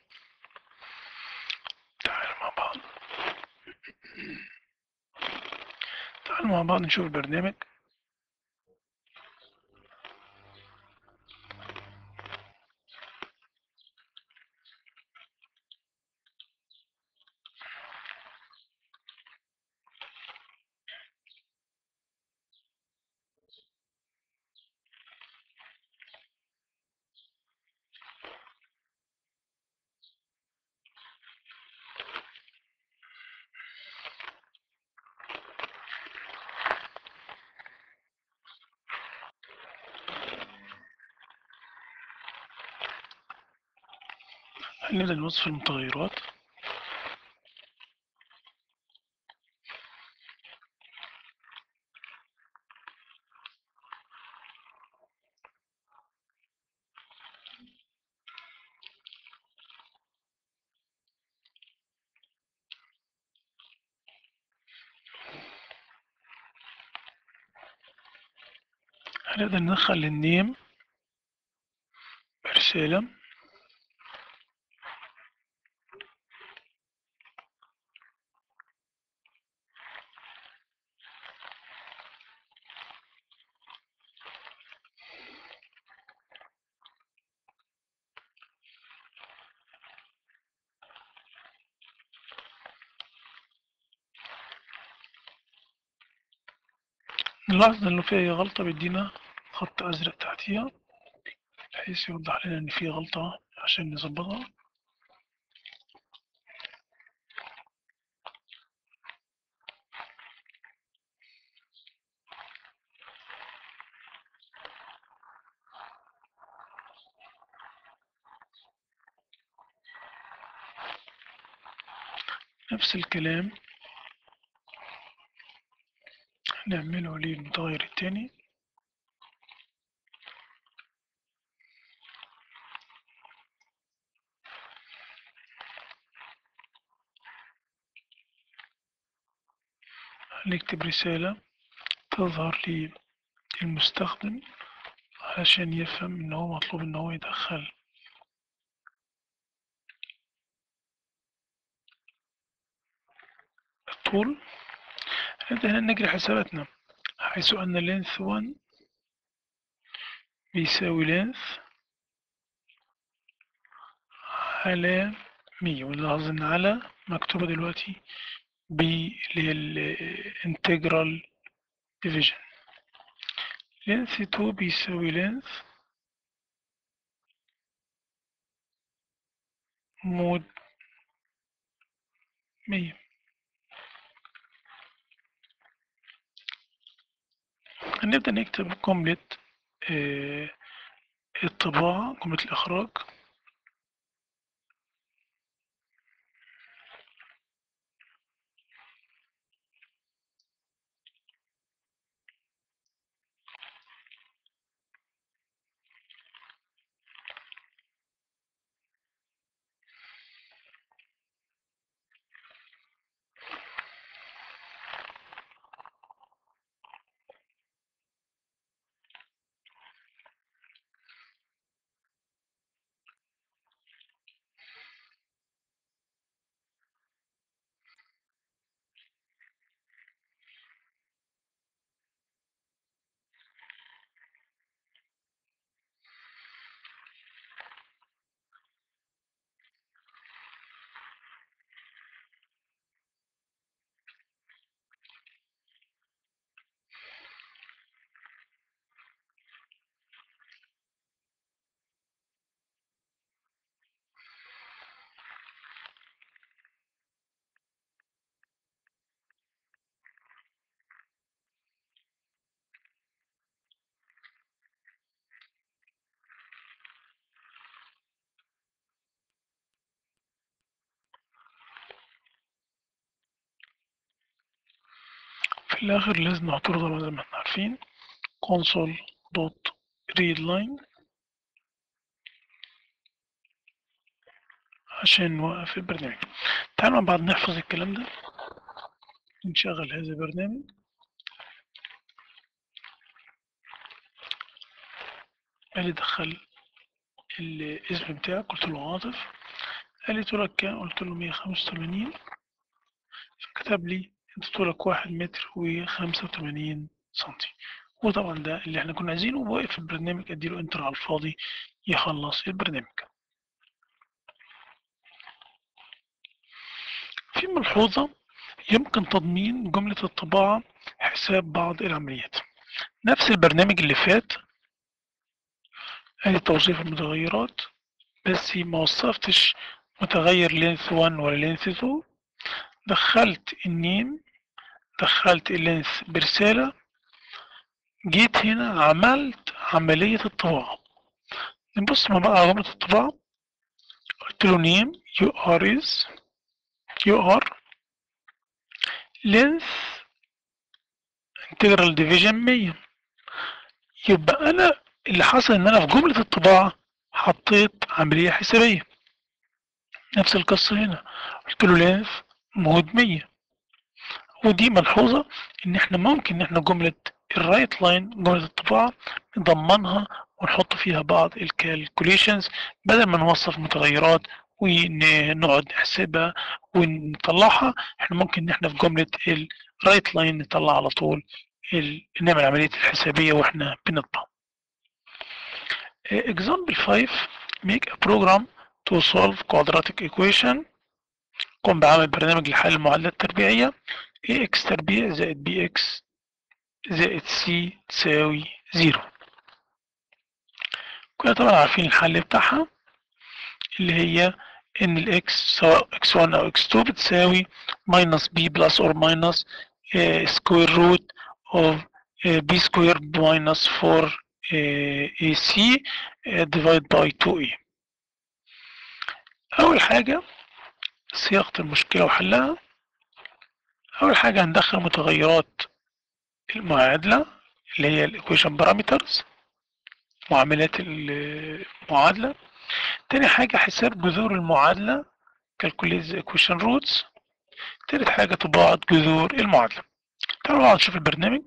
تعالوا مع بعض تعالوا مع بعض نشوف البرنامج هنبدأ نوصف المتغيرات هنبدأ ندخل النيم برسالة نلاحظ انه في غلطة بيدينا خط ازرق تحتيها بحيث يوضح لنا ان في غلطة عشان نظبطها نفس الكلام نعمله للمتغير التاني نكتب رسالة تظهر للمستخدم علشان يفهم ان هو مطلوب ان هو يدخل الطول نبدأ هنا نجري حساباتنا حيث أن length 1 بيساوي length على 100 ونلاحظ إن على مكتوبة دلوقتي ب integral division length 2 بيساوي length مود 100 هنبدأ نكتب جملة آه الطباعة جملة الإخراج في الآخر لازم نعتبر طبعا زي ما احنا عارفين console dot read line عشان نوقف البرنامج تعالوا مع بعض نحفظ الكلام ده نشغل هذا البرنامج قال لي دخل الاسم بتاعك قلت له عاطف قال لي طولك كام قلت له 185 فكتب لي انت طولك واحد متر وخمسة وتمانين سنتي وطبعا ده اللي احنا كنا عايزينه وواقف البرنامج اديله انتر على الفاضي يخلص البرنامج في ملحوظة يمكن تضمين جملة الطباعة حساب بعض العمليات نفس البرنامج اللي فات ادي توصيف المتغيرات بس ما وصفتش متغير لينث 1 ولا لينث 2 دخلت النيم دخلت اللينث برسالة جيت هنا عملت عملية الطباعة نبص مع بعض على جملة الطباعة قلت له نيم يو ار از يو ار length integral division 100 يبقى انا اللي حصل ان انا في جملة الطباعة حطيت عملية حسابية نفس القصة هنا قلت له length مود 100 ودي ملحوظة ان احنا ممكن ان احنا جملة الرايت لاين جملة الطباعة نضمنها ونحط فيها بعض الكالكوليشنز بدل ما نوصف متغيرات ونقعد نحسبها ونطلعها احنا ممكن ان احنا في جملة الرايت لاين نطلع على طول نعمل عملية الحسابية واحنا بنطبع example 5 make a program to solve quadratic equation قم بعمل برنامج لحل المعادلات التربيعية ax تربيع زائد bx زائد c تساوي زيرو كنا طبعا عارفين الحل بتاعها اللي هي ان الاكس سواء x1 او x2 بتساوي minus b plus or minus uh, square root of uh, b squared minus 4 uh, ac uh, divided by 2a أول حاجة صياغة المشكلة وحلها أول حاجة هندخل متغيرات المعادلة اللي هي الإيكويشن بارامترز معاملات المعادلة تاني حاجة حساب جذور المعادلة calculate the equation roots تالت حاجة طباعة جذور المعادلة تعالوا بقى نشوف البرنامج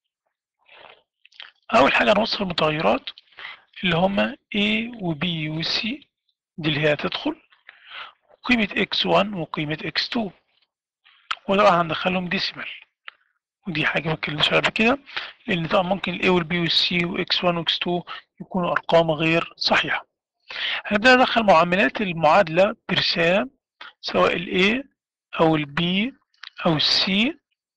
أول حاجة هنوصف المتغيرات اللي هما A و B و C دي اللي هي هتدخل قيمة x1 وقيمة x2 وطبعا هندخلهم ديسيمال ودي حاجة ما اتكلمناش عليها قبل كده لأن طبعا ممكن ال A وال B وال C و x1 و x2 يكونوا أرقام غير صحيحة هنبدأ ندخل معاملات المعادلة برسالة سواء ال A أو ال B أو ال C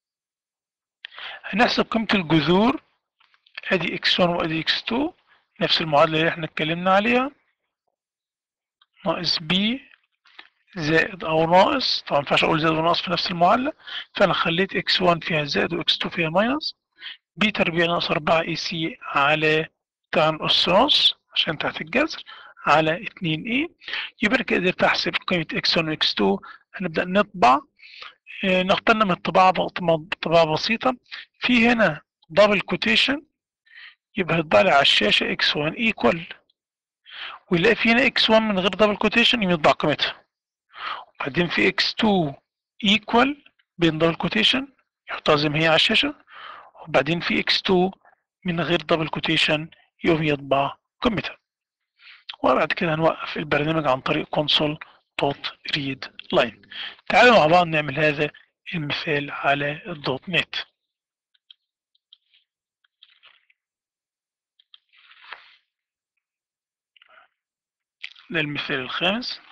هنحسب قيمة الجذور ادي x1 وادي x2 نفس المعادلة اللي احنا اتكلمنا عليها ناقص b زائد او ناقص طبعا مينفعش اقول زائد وناقص في نفس المعادلة فانا خليت x1 فيها زائد و x2 فيها ماينس b تربيع ناقص 4 ac على تان اس نص عشان تحت الجذر على 2 a يبقى انا كده قدرت احسب قيمة x1 و x2 هنبدأ نطبع اه نختار من الطباعة طباعة بسيطة في هنا دبل كوتيشن يبقى هيطبع لي على الشاشة x1 equal ويلاقي في هنا x1 من غير دبل كوتيشن يطبع قيمتها وبعدين في x2 equal بين دبل كوتيشن يحطها زي ما هي على الشاشة وبعدين في x2 من غير دبل كوتيشن يقوم يطبع قيمتها وبعد كده هنوقف البرنامج عن طريق console دوت ريد لاين تعالوا مع بعض نعمل هذا المثال على الدوت نت ده المثال الخامس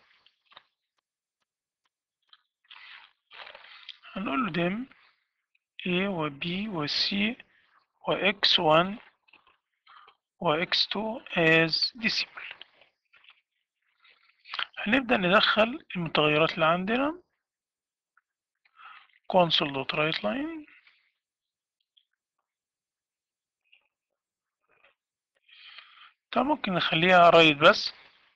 هنقول له دم A و B و C و X1 و X2 as decimal هنبدأ ندخل المتغيرات اللي عندنا console.writeLine طب ممكن نخليها رايت بس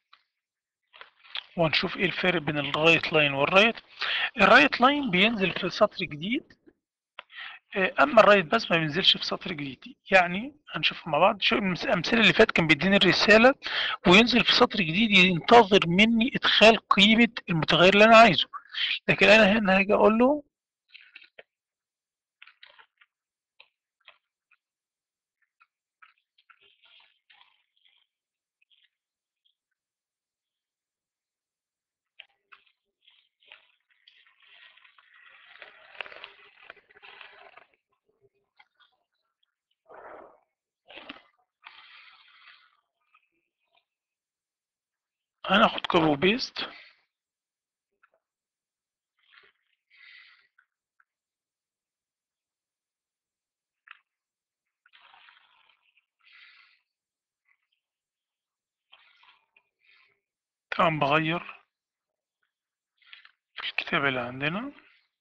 ونشوف ايه الفرق بين الرايت لاين والرايت الرايت لاين بينزل في سطر جديد آه، اما الرايت بس ما بينزلش في سطر جديد يعني هنشوفها مع بعض شو الامثله اللي فاتت كان بيديني الرساله وينزل في سطر جديد ينتظر مني ادخال قيمه المتغير اللي انا عايزه لكن انا هنا هاجي اقول له هناخد كوبي وبيست طبعا بغير في الكتابة اللي عندنا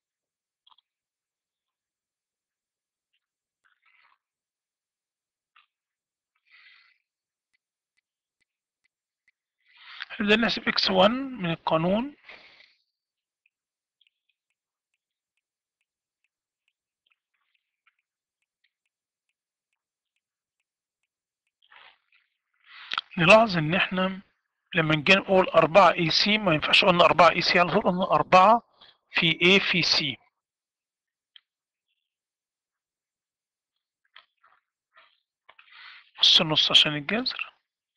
هنبدأ نحسب x1 من القانون نلاحظ ان احنا لما نجي نقول 4 اي سي ما ينفعش قلنا 4 اي سي على طول قلنا 4 في A في C نص نص عشان الجذر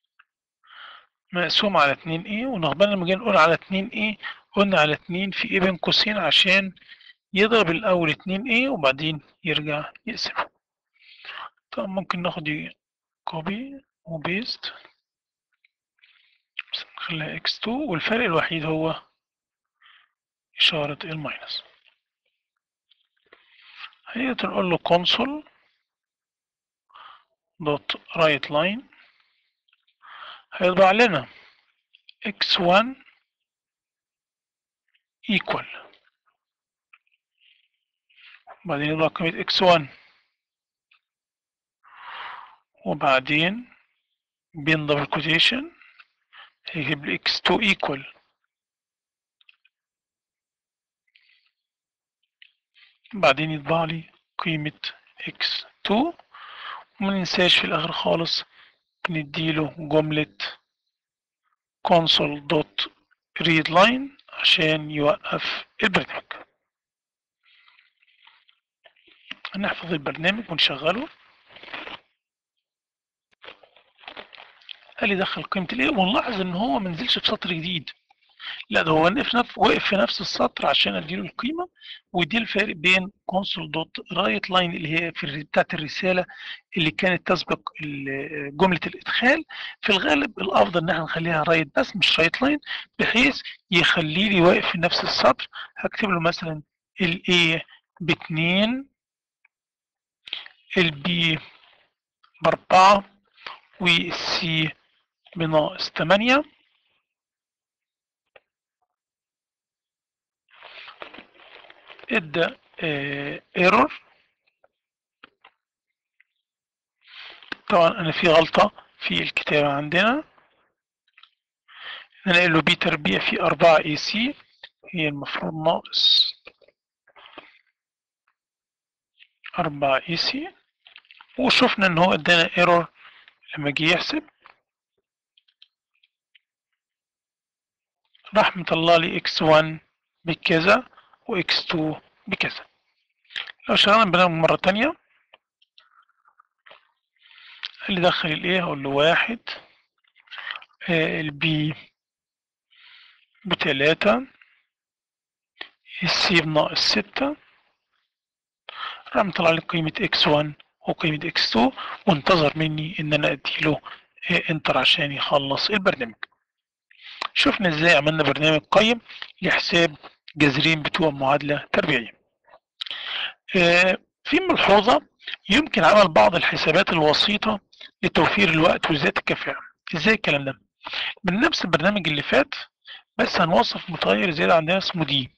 مقسوم على 2 A وناخد لما جينا نقول على 2 A قلنا على 2 في A بين قوسين عشان يضرب الأول 2 A وبعدين يرجع يقسم طب ممكن ناخد كوبي وبيست بس نخليها x2 والفرق الوحيد هو إشارة الماينس هي نقول له console دوت رايت لاين هيطبع لنا x1 equal بعدين يطبع قيمة x1 وبعدين بين دبل كوتيشن هيجيب لي x2 equal بعدين يطبع لي قيمة x2 وما ننساش في الآخر خالص نديله جملة console dot read line عشان يوقف البرنامج هنحفظ البرنامج ونشغله قال لي دخل قيمة الايه ونلاحظ ان هو ما نزلش في سطر جديد لا ده هو وقف وقف في نفس السطر عشان اديله القيمه ودي الفارق بين كونسول دوت رايت لاين اللي هي في بتاعت الرساله اللي كانت تسبق جمله الادخال في الغالب الافضل ان احنا نخليها رايت بس مش رايت لاين بحيث يخلي لي واقف في نفس السطر هكتب له مثلا الاي باتنين البي باربعه والسي بناقص تمانية ادى ايرور طبعا انا في غلطة في الكتابة عندنا انا قايل له بي تربيع في اربعة اي سي هي المفروض ناقص اربعة اي سي وشفنا ان هو ادانا ايرور لما جه يحسب راح مطلع لي x1 بكذا وx2 بكذا لو شغلنا البرنامج مرة تانية اللي دخل الايه هقول له واحد آه البي بتلاتة السي بناقص ستة راح مطلع لي قيمة x1 وقيمة x2 وانتظر مني ان انا اديله آه انتر عشان يخلص البرنامج شفنا ازاي عملنا برنامج قيم لحساب جذرين بتوع معادلة تربيعية آه في ملحوظة يمكن عمل بعض الحسابات الوسيطة لتوفير الوقت وزيادة الكفاءة ازاي الكلام ده من نفس البرنامج اللي فات بس هنوصف متغير زيادة عندنا اسمه دي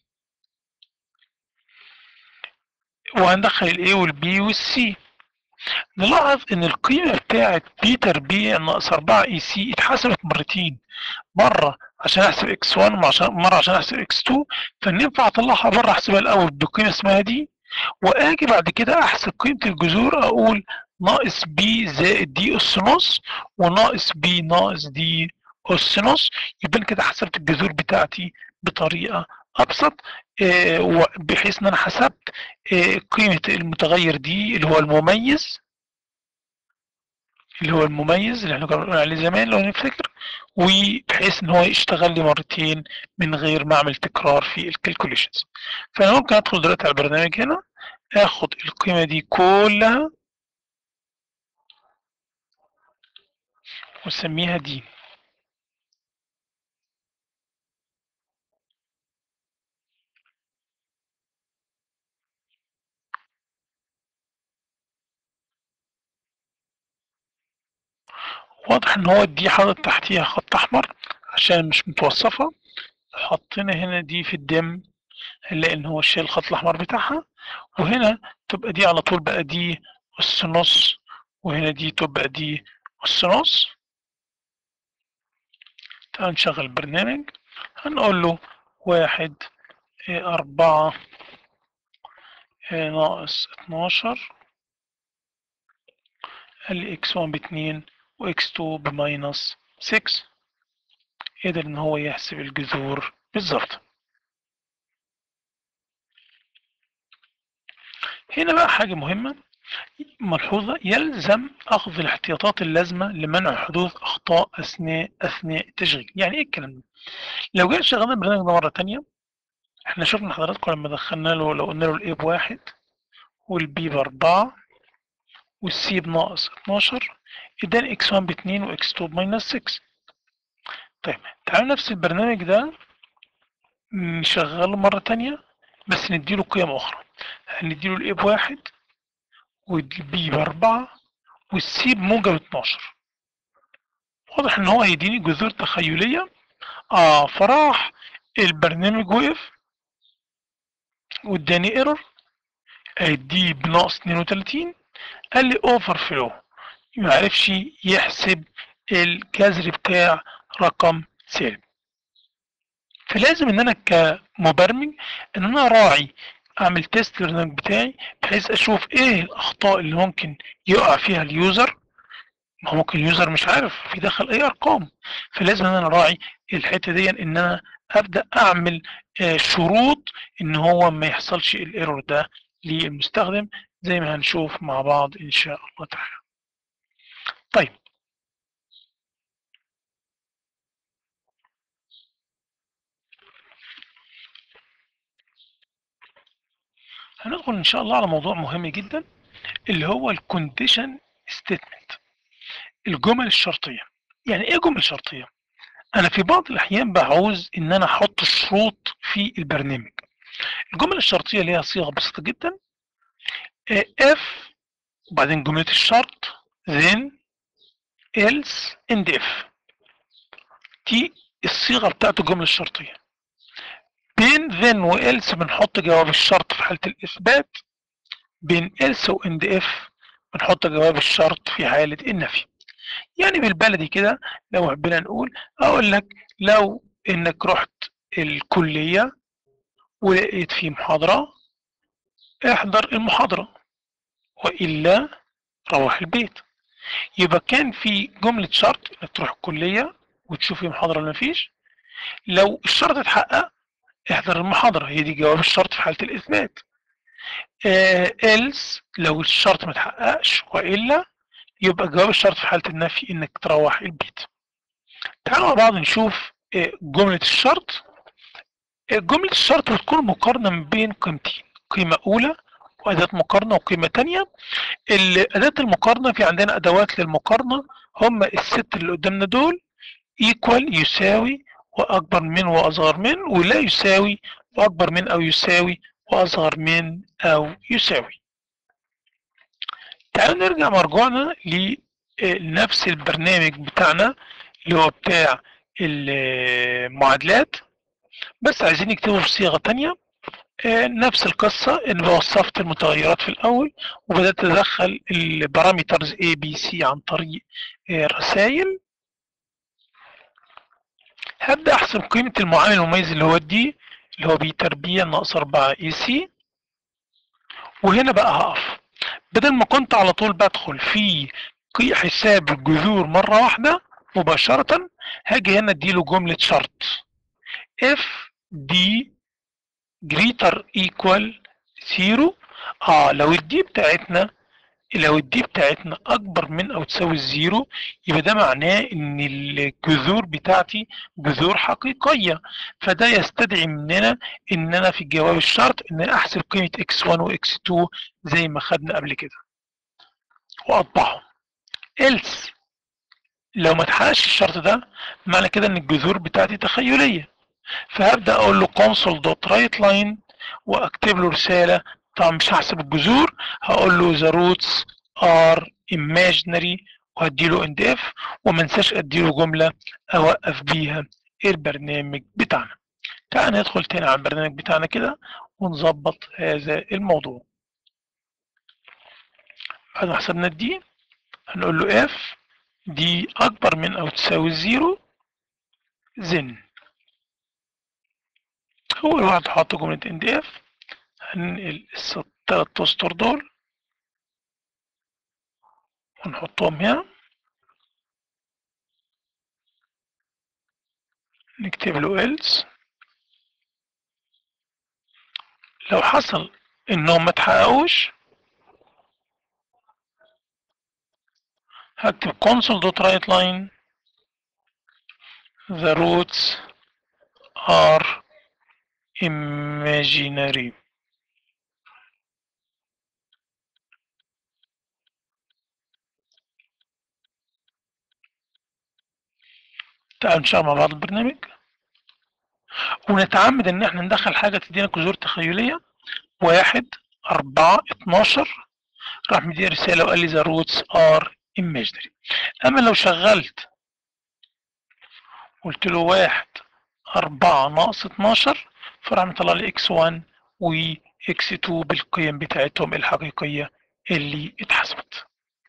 وهندخل الاي والبي والسي نلاحظ ان القيمة بتاعت بي تربيع ناقص 4 اي سي اتحسبت مرتين مرة عشان احسب اكس 1 ومرة عشان احسب اكس 2 فان ينفع اطلعها بره احسبها الاول بقيمة اسمها دي واجي بعد كده احسب قيمه الجذور اقول ناقص بي زائد دي اس نص وناقص بي ناقص دي اس نص يبقى انا كده حسبت الجذور بتاعتي بطريقه ابسط آه، بحيث ان انا حسبت آه، قيمه المتغير دي اللي هو المميز اللي هو المميز اللي احنا كنا بنقول عليه زمان لو نفتكر وبحيث ان هو يشتغل لي مرتين من غير ما اعمل تكرار في الكالكوليشنز فانا ممكن ادخل دلوقتي على البرنامج هنا اخد القيمه دي كلها واسميها دي واضح ان هو دي حاطط تحتيها خط احمر عشان مش متوصفة حطينا هنا دي في الدم هنلاقي ان هو شايل الخط الاحمر بتاعها وهنا تبقى دي على طول بقى دي اس نص وهنا دي تبقى دي اس نص تعال نشغل البرنامج هنقول له واحد أربعة ناقص اتناشر قال لي اكس 1 باتنين واكس 2 بماينس 6 قدر ان هو يحسب الجذور بالظبط هنا بقى حاجة مهمة ملحوظة يلزم أخذ الاحتياطات اللازمة لمنع حدوث أخطاء أثناء أثناء التشغيل يعني إيه الكلام ده؟ لو جينا شغلنا البرنامج ده مرة تانية إحنا شفنا حضراتكم لما دخلنا له لو قلنا له الإيه بواحد والبي بأربعة والسي بناقص 12 اداني اكس 1 ب 2 واكس 2 بماينس 6 طيب تعالوا نفس البرنامج ده نشغله مرة تانية بس نديله قيم أخرى هنديله الإيه بواحد والبي بأربعة والسي بموجب 12 واضح إن هو هيديني جذور تخيلية آه فراح البرنامج وقف واداني ايرور دي بناقص 32 قال لي اوفر فلو ما عرفش يحسب الجذر بتاع رقم سالب فلازم ان انا كمبرمج ان انا اراعي اعمل تيست للبرنامج بتاعي بحيث اشوف ايه الاخطاء اللي ممكن يقع فيها اليوزر ما هو ممكن اليوزر مش عارف في داخل اي ارقام فلازم ان انا اراعي الحته دي ان انا ابدا اعمل شروط ان هو ما يحصلش الايرور ده للمستخدم زي ما هنشوف مع بعض ان شاء الله تعالى طيب هندخل ان شاء الله على موضوع مهم جدا اللي هو الكونديشن ستيتمنت الجمل الشرطيه يعني ايه جمل شرطيه انا في بعض الاحيان بعوز ان انا احط شروط في البرنامج الجمل الشرطيه ليها صيغه بسيطه جدا if وبعدين جمله الشرط then else and if دي الصيغه بتاعت الجمله الشرطيه بين then و else بنحط جواب الشرط في حالة الإثبات بين else و end if بنحط جواب الشرط في حالة النفي يعني بالبلدي كده لو حبينا نقول أقول لك لو إنك رحت الكلية ولقيت في محاضرة احضر المحاضرة وإلا روح البيت يبقى كان في جملة شرط انك تروح الكلية وتشوف في محاضرة ولا مفيش لو الشرط اتحقق احضر المحاضرة هي دي جواب الشرط في حالة الإثبات آه else لو الشرط ما اتحققش وإلا يبقى جواب الشرط في حالة النفي إنك تروح البيت تعالوا مع بعض نشوف آه جملة الشرط آه جملة الشرط بتكون مقارنة ما بين قيمتين قيمة أولى وأداة مقارنة وقيمة تانية أداة المقارنة في عندنا أدوات للمقارنة هم الست اللي قدامنا دول equal يساوي وأكبر من وأصغر من ولا يساوي وأكبر من أو يساوي وأصغر من أو يساوي تعالوا نرجع مرجوعنا لنفس البرنامج بتاعنا اللي هو بتاع المعادلات بس عايزين نكتبه بصيغة تانية نفس القصة ان وصفت المتغيرات في الاول وبدأت ادخل البارامترز A B C عن طريق رسائل هبدأ احسب قيمة المعامل المميز اللي هو دي اللي هو بي تربيع ناقص 4 اي سي وهنا بقى هقف بدل ما كنت على طول بدخل في قي- حساب الجذور مرة واحدة مباشرة هاجي هنا اديله جملة شرط if d greater equal zero اه لو الدي بتاعتنا لو الدي بتاعتنا اكبر من او تساوي الزيرو يبقى ده معناه ان الجذور بتاعتي جذور حقيقية فده يستدعي مننا ان انا في جواب الشرط ان أنا احسب قيمة x1 و x2 زي ما خدنا قبل كده واطبعهم else لو ما اتحققش الشرط ده معنى كده ان الجذور بتاعتي تخيلية فهبدأ اقول له console dot write line واكتب له رسالة طبعا مش هحسب الجذور هقول له the roots are imaginary وهديله end if وما انساش اديله جملة اوقف بيها البرنامج بتاعنا تعال ندخل تاني على البرنامج بتاعنا كده ونظبط هذا الموضوع بعد ما حسبنا دي هنقول له if دي اكبر من او تساوي الزيرو then هو الواحد حاطط جملة end if هننقل التلات اسطر دول ونحطهم هنا نكتب له else لو حصل انهم ما اتحققوش هكتب console dot write line the roots are imaginary تعالوا نشتغل مع بعض البرنامج ونتعمد ان احنا ندخل حاجة تدينا جذور تخيلية واحد أربعة اتناشر راح مديني رسالة وقال لي the roots are imaginary أما لو شغلت قلت له واحد أربعة ناقص اتناشر فراح مطلع لي x1 و x2 بالقيم بتاعتهم الحقيقية اللي اتحسبت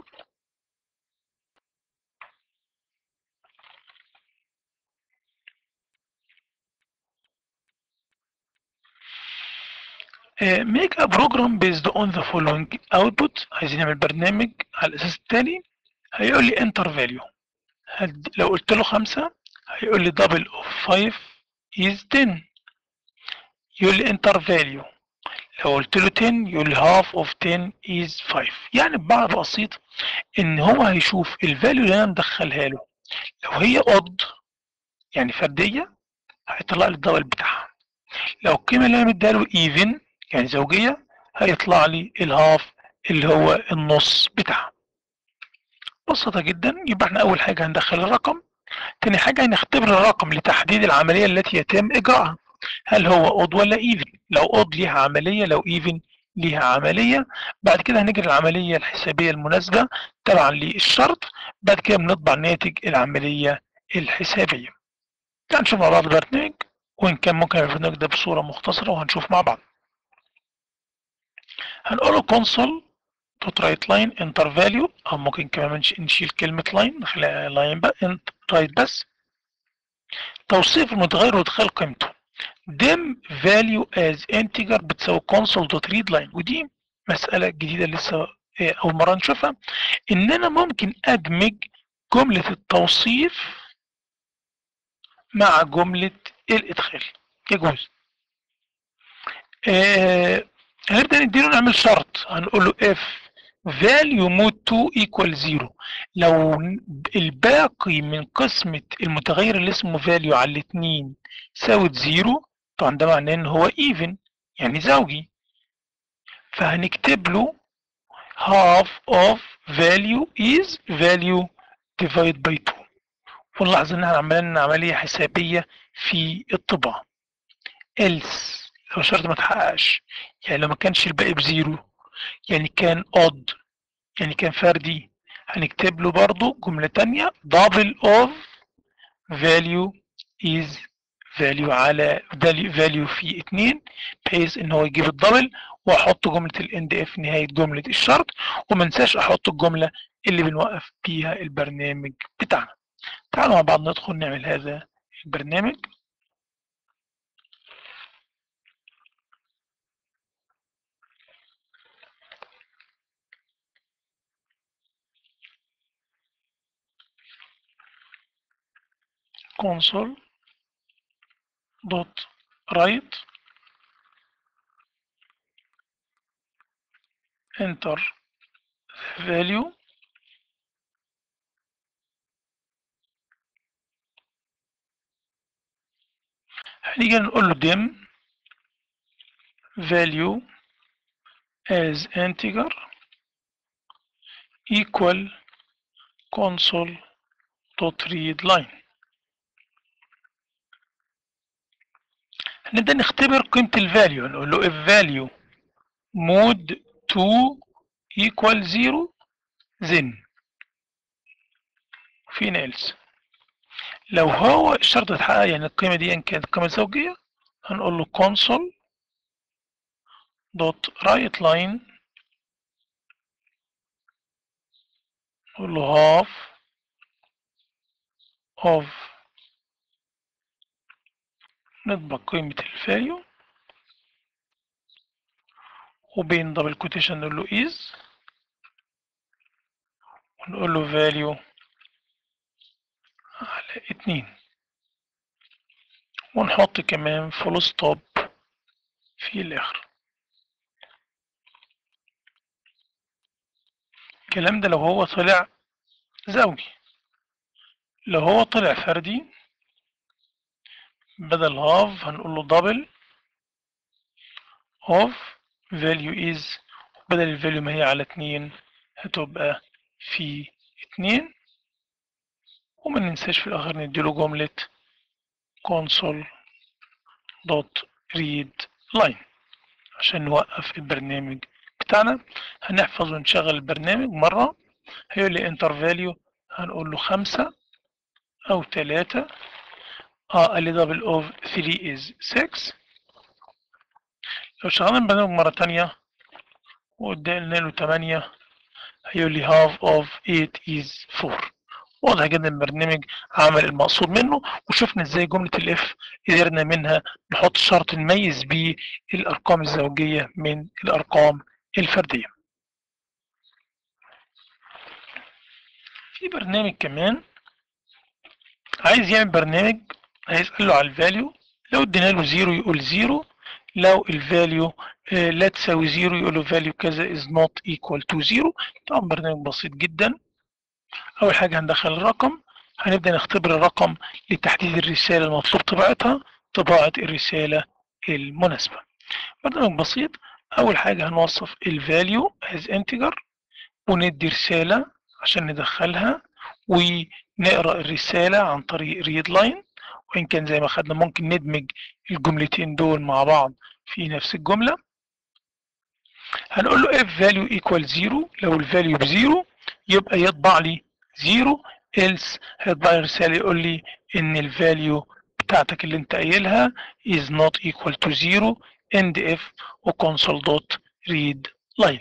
آه، make a program based on the following output عايزين نعمل برنامج على الأساس التالي هيقول لي enter value هد- لو قلت له خمسة هيقول لي double of 5 is 10 يقول لي enter value لو قلت له 10 يقول لي half of 10 is 5 يعني بمعنى بسيط ان هو هيشوف الفاليو اللي انا مدخلها له لو هي odd يعني فردية هيطلع لي الدبل بتاعها لو القيمة اللي انا مديها له even يعني زوجية هيطلع لي الهاف اللي هو النص بتاعها بسيطة جدا يبقى احنا أول حاجة هندخل الرقم تاني حاجة هنختبر الرقم لتحديد العملية التي يتم إجراءها هل هو اود ولا ايفن لو اود ليها عملية لو ايفن ليها عملية بعد كده هنجري العملية الحسابية المناسبة تبعا للشرط بعد كده بنطبع ناتج العملية الحسابية تعال نشوف مع بعض البرنامج وإن كان ممكن البرنامج ده بصورة مختصرة وهنشوف مع بعض هنقول له console دوت رايت لاين انتر فاليو او ممكن كمان نش- نشيل كلمة لاين نخليها لاين بقى انت رايت بس توصيف المتغير وادخال قيمته dim value as integer بتساوي console dot read line ودي مسألة جديدة لسه آه، أول مرة نشوفها إن أنا ممكن أدمج جملة التوصيف مع جملة الإدخال يجوز آه هنبدأ نديله نعمل شرط هنقول له if value mode 2 equal 0 لو الباقي من قسمة المتغير اللي اسمه value على الاتنين ساوت 0 طبعا ده معناه ان هو even يعني زوجي فهنكتب له half of value is value divide by 2 ونلاحظ ان احنا عملنا عملية حسابية في الطباعة else لو الشرط ما اتحققش يعني لو ما كانش الباقي بزيرو يعني كان odd يعني كان فردي هنكتب له برضو جملة تانية double of value is value على value, value في اتنين بحيث ان هو يجيب الدبل واحط جملة الاند اف نهاية جملة الشرط وما انساش احط الجملة اللي بنوقف بيها البرنامج بتاعنا تعالوا مع بعض ندخل نعمل هذا البرنامج console dot write enter the value هنيجي نقول له dim value as integer equal console dot read line هنبدأ نختبر قيمة الفاليو نقول له if value mode 2 equal 0 then فين else لو هو الشرط اتحقق يعني القيمة دي إن كانت قيمة زوجية هنقول له console dot write line نقول له half of نطبق قيمة الفاليو وبين دبل كوتيشن نقول له is ونقول له value على اتنين ونحط كمان فول ستوب في الآخر الكلام ده لو هو طلع زوجي لو هو طلع فردي بدل هاف هنقول له دبل of value is بدل الفاليو ما هي على اتنين هتبقى في اتنين وما ننساش في الآخر نديله جملة console dot read line عشان نوقف البرنامج بتاعنا هنحفظ ونشغل البرنامج مرة هيقول لي enter value هنقول له خمسة أو تلاتة اه قال لي double of 3 is 6 لو شغلنا البرنامج مرة تانية وقلنا له 8 هيقول لي half of 8 is 4 واضح جدا البرنامج عمل المقصود منه وشفنا ازاي جملة الاف قدرنا منها نحط شرط نميز بيه الارقام الزوجية من الارقام الفردية في برنامج كمان عايز يعمل برنامج هيسأل له على الفاليو لو ادينا له زيرو يقول زيرو لو الفاليو لا تساوي زيرو يقول له فاليو كذا is not equal to زيرو طبعا برنامج بسيط جدا أول حاجة هندخل الرقم هنبدأ نختبر الرقم لتحديد الرسالة المطلوب طباعتها طباعة الرسالة المناسبة برنامج بسيط أول حاجة هنوصف الفاليو as integer وندي رسالة عشان ندخلها ونقرأ الرسالة عن طريق read line وإن كان زي ما خدنا ممكن ندمج الجملتين دول مع بعض في نفس الجملة هنقول له if value equal 0 لو الفاليو بزيرو يبقى يطبع لي 0 else هيطبع لي رسالة يقول لي إن الفاليو بتاعتك اللي أنت قايلها is not equal to 0 end if و console dot read line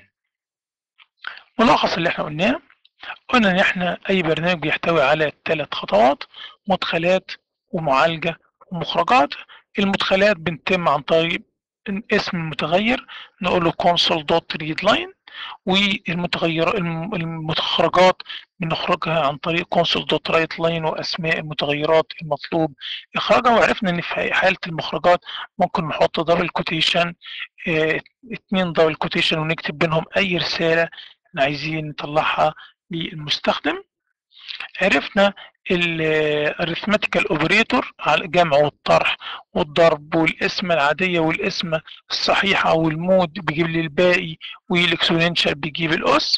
ملخص اللي احنا قلناه قلنا ان احنا اي برنامج بيحتوي على ثلاث خطوات مدخلات ومعالجة ومخرجات المدخلات بنتم عن طريق اسم المتغير نقول له console.readline والمتغير المخرجات بنخرجها عن طريق console.writeline واسماء المتغيرات المطلوب اخراجها وعرفنا ان في حاله المخرجات ممكن نحط دبل كوتيشن اه اتنين دبل كوتيشن ونكتب بينهم اي رساله احنا عايزين نطلعها للمستخدم عرفنا الاريثماتيكال اوبريتور على الجمع والطرح والضرب والقسمة العادية والقسمة الصحيحة والمود بيجيب لي الباقي والاكسبوننشال بيجيب الأس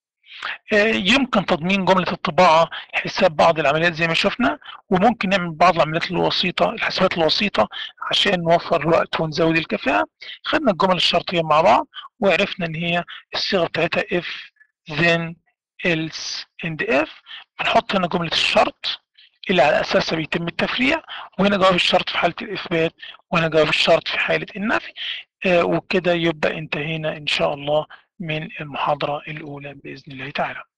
يمكن تضمين جملة الطباعة حساب بعض العمليات زي ما شفنا وممكن نعمل بعض العمليات الوسيطة الحسابات الوسيطة عشان نوفر الوقت ونزود الكفاءة خدنا الجمل الشرطية مع بعض وعرفنا ان هي الصيغة بتاعتها if then else and if بنحط هنا جملة الشرط اللي على أساسها بيتم التفريع وهنا جواب الشرط في حالة الإثبات وهنا جواب الشرط في حالة النفي آه وكده يبقى انتهينا إن شاء الله من المحاضرة الأولى بإذن الله تعالى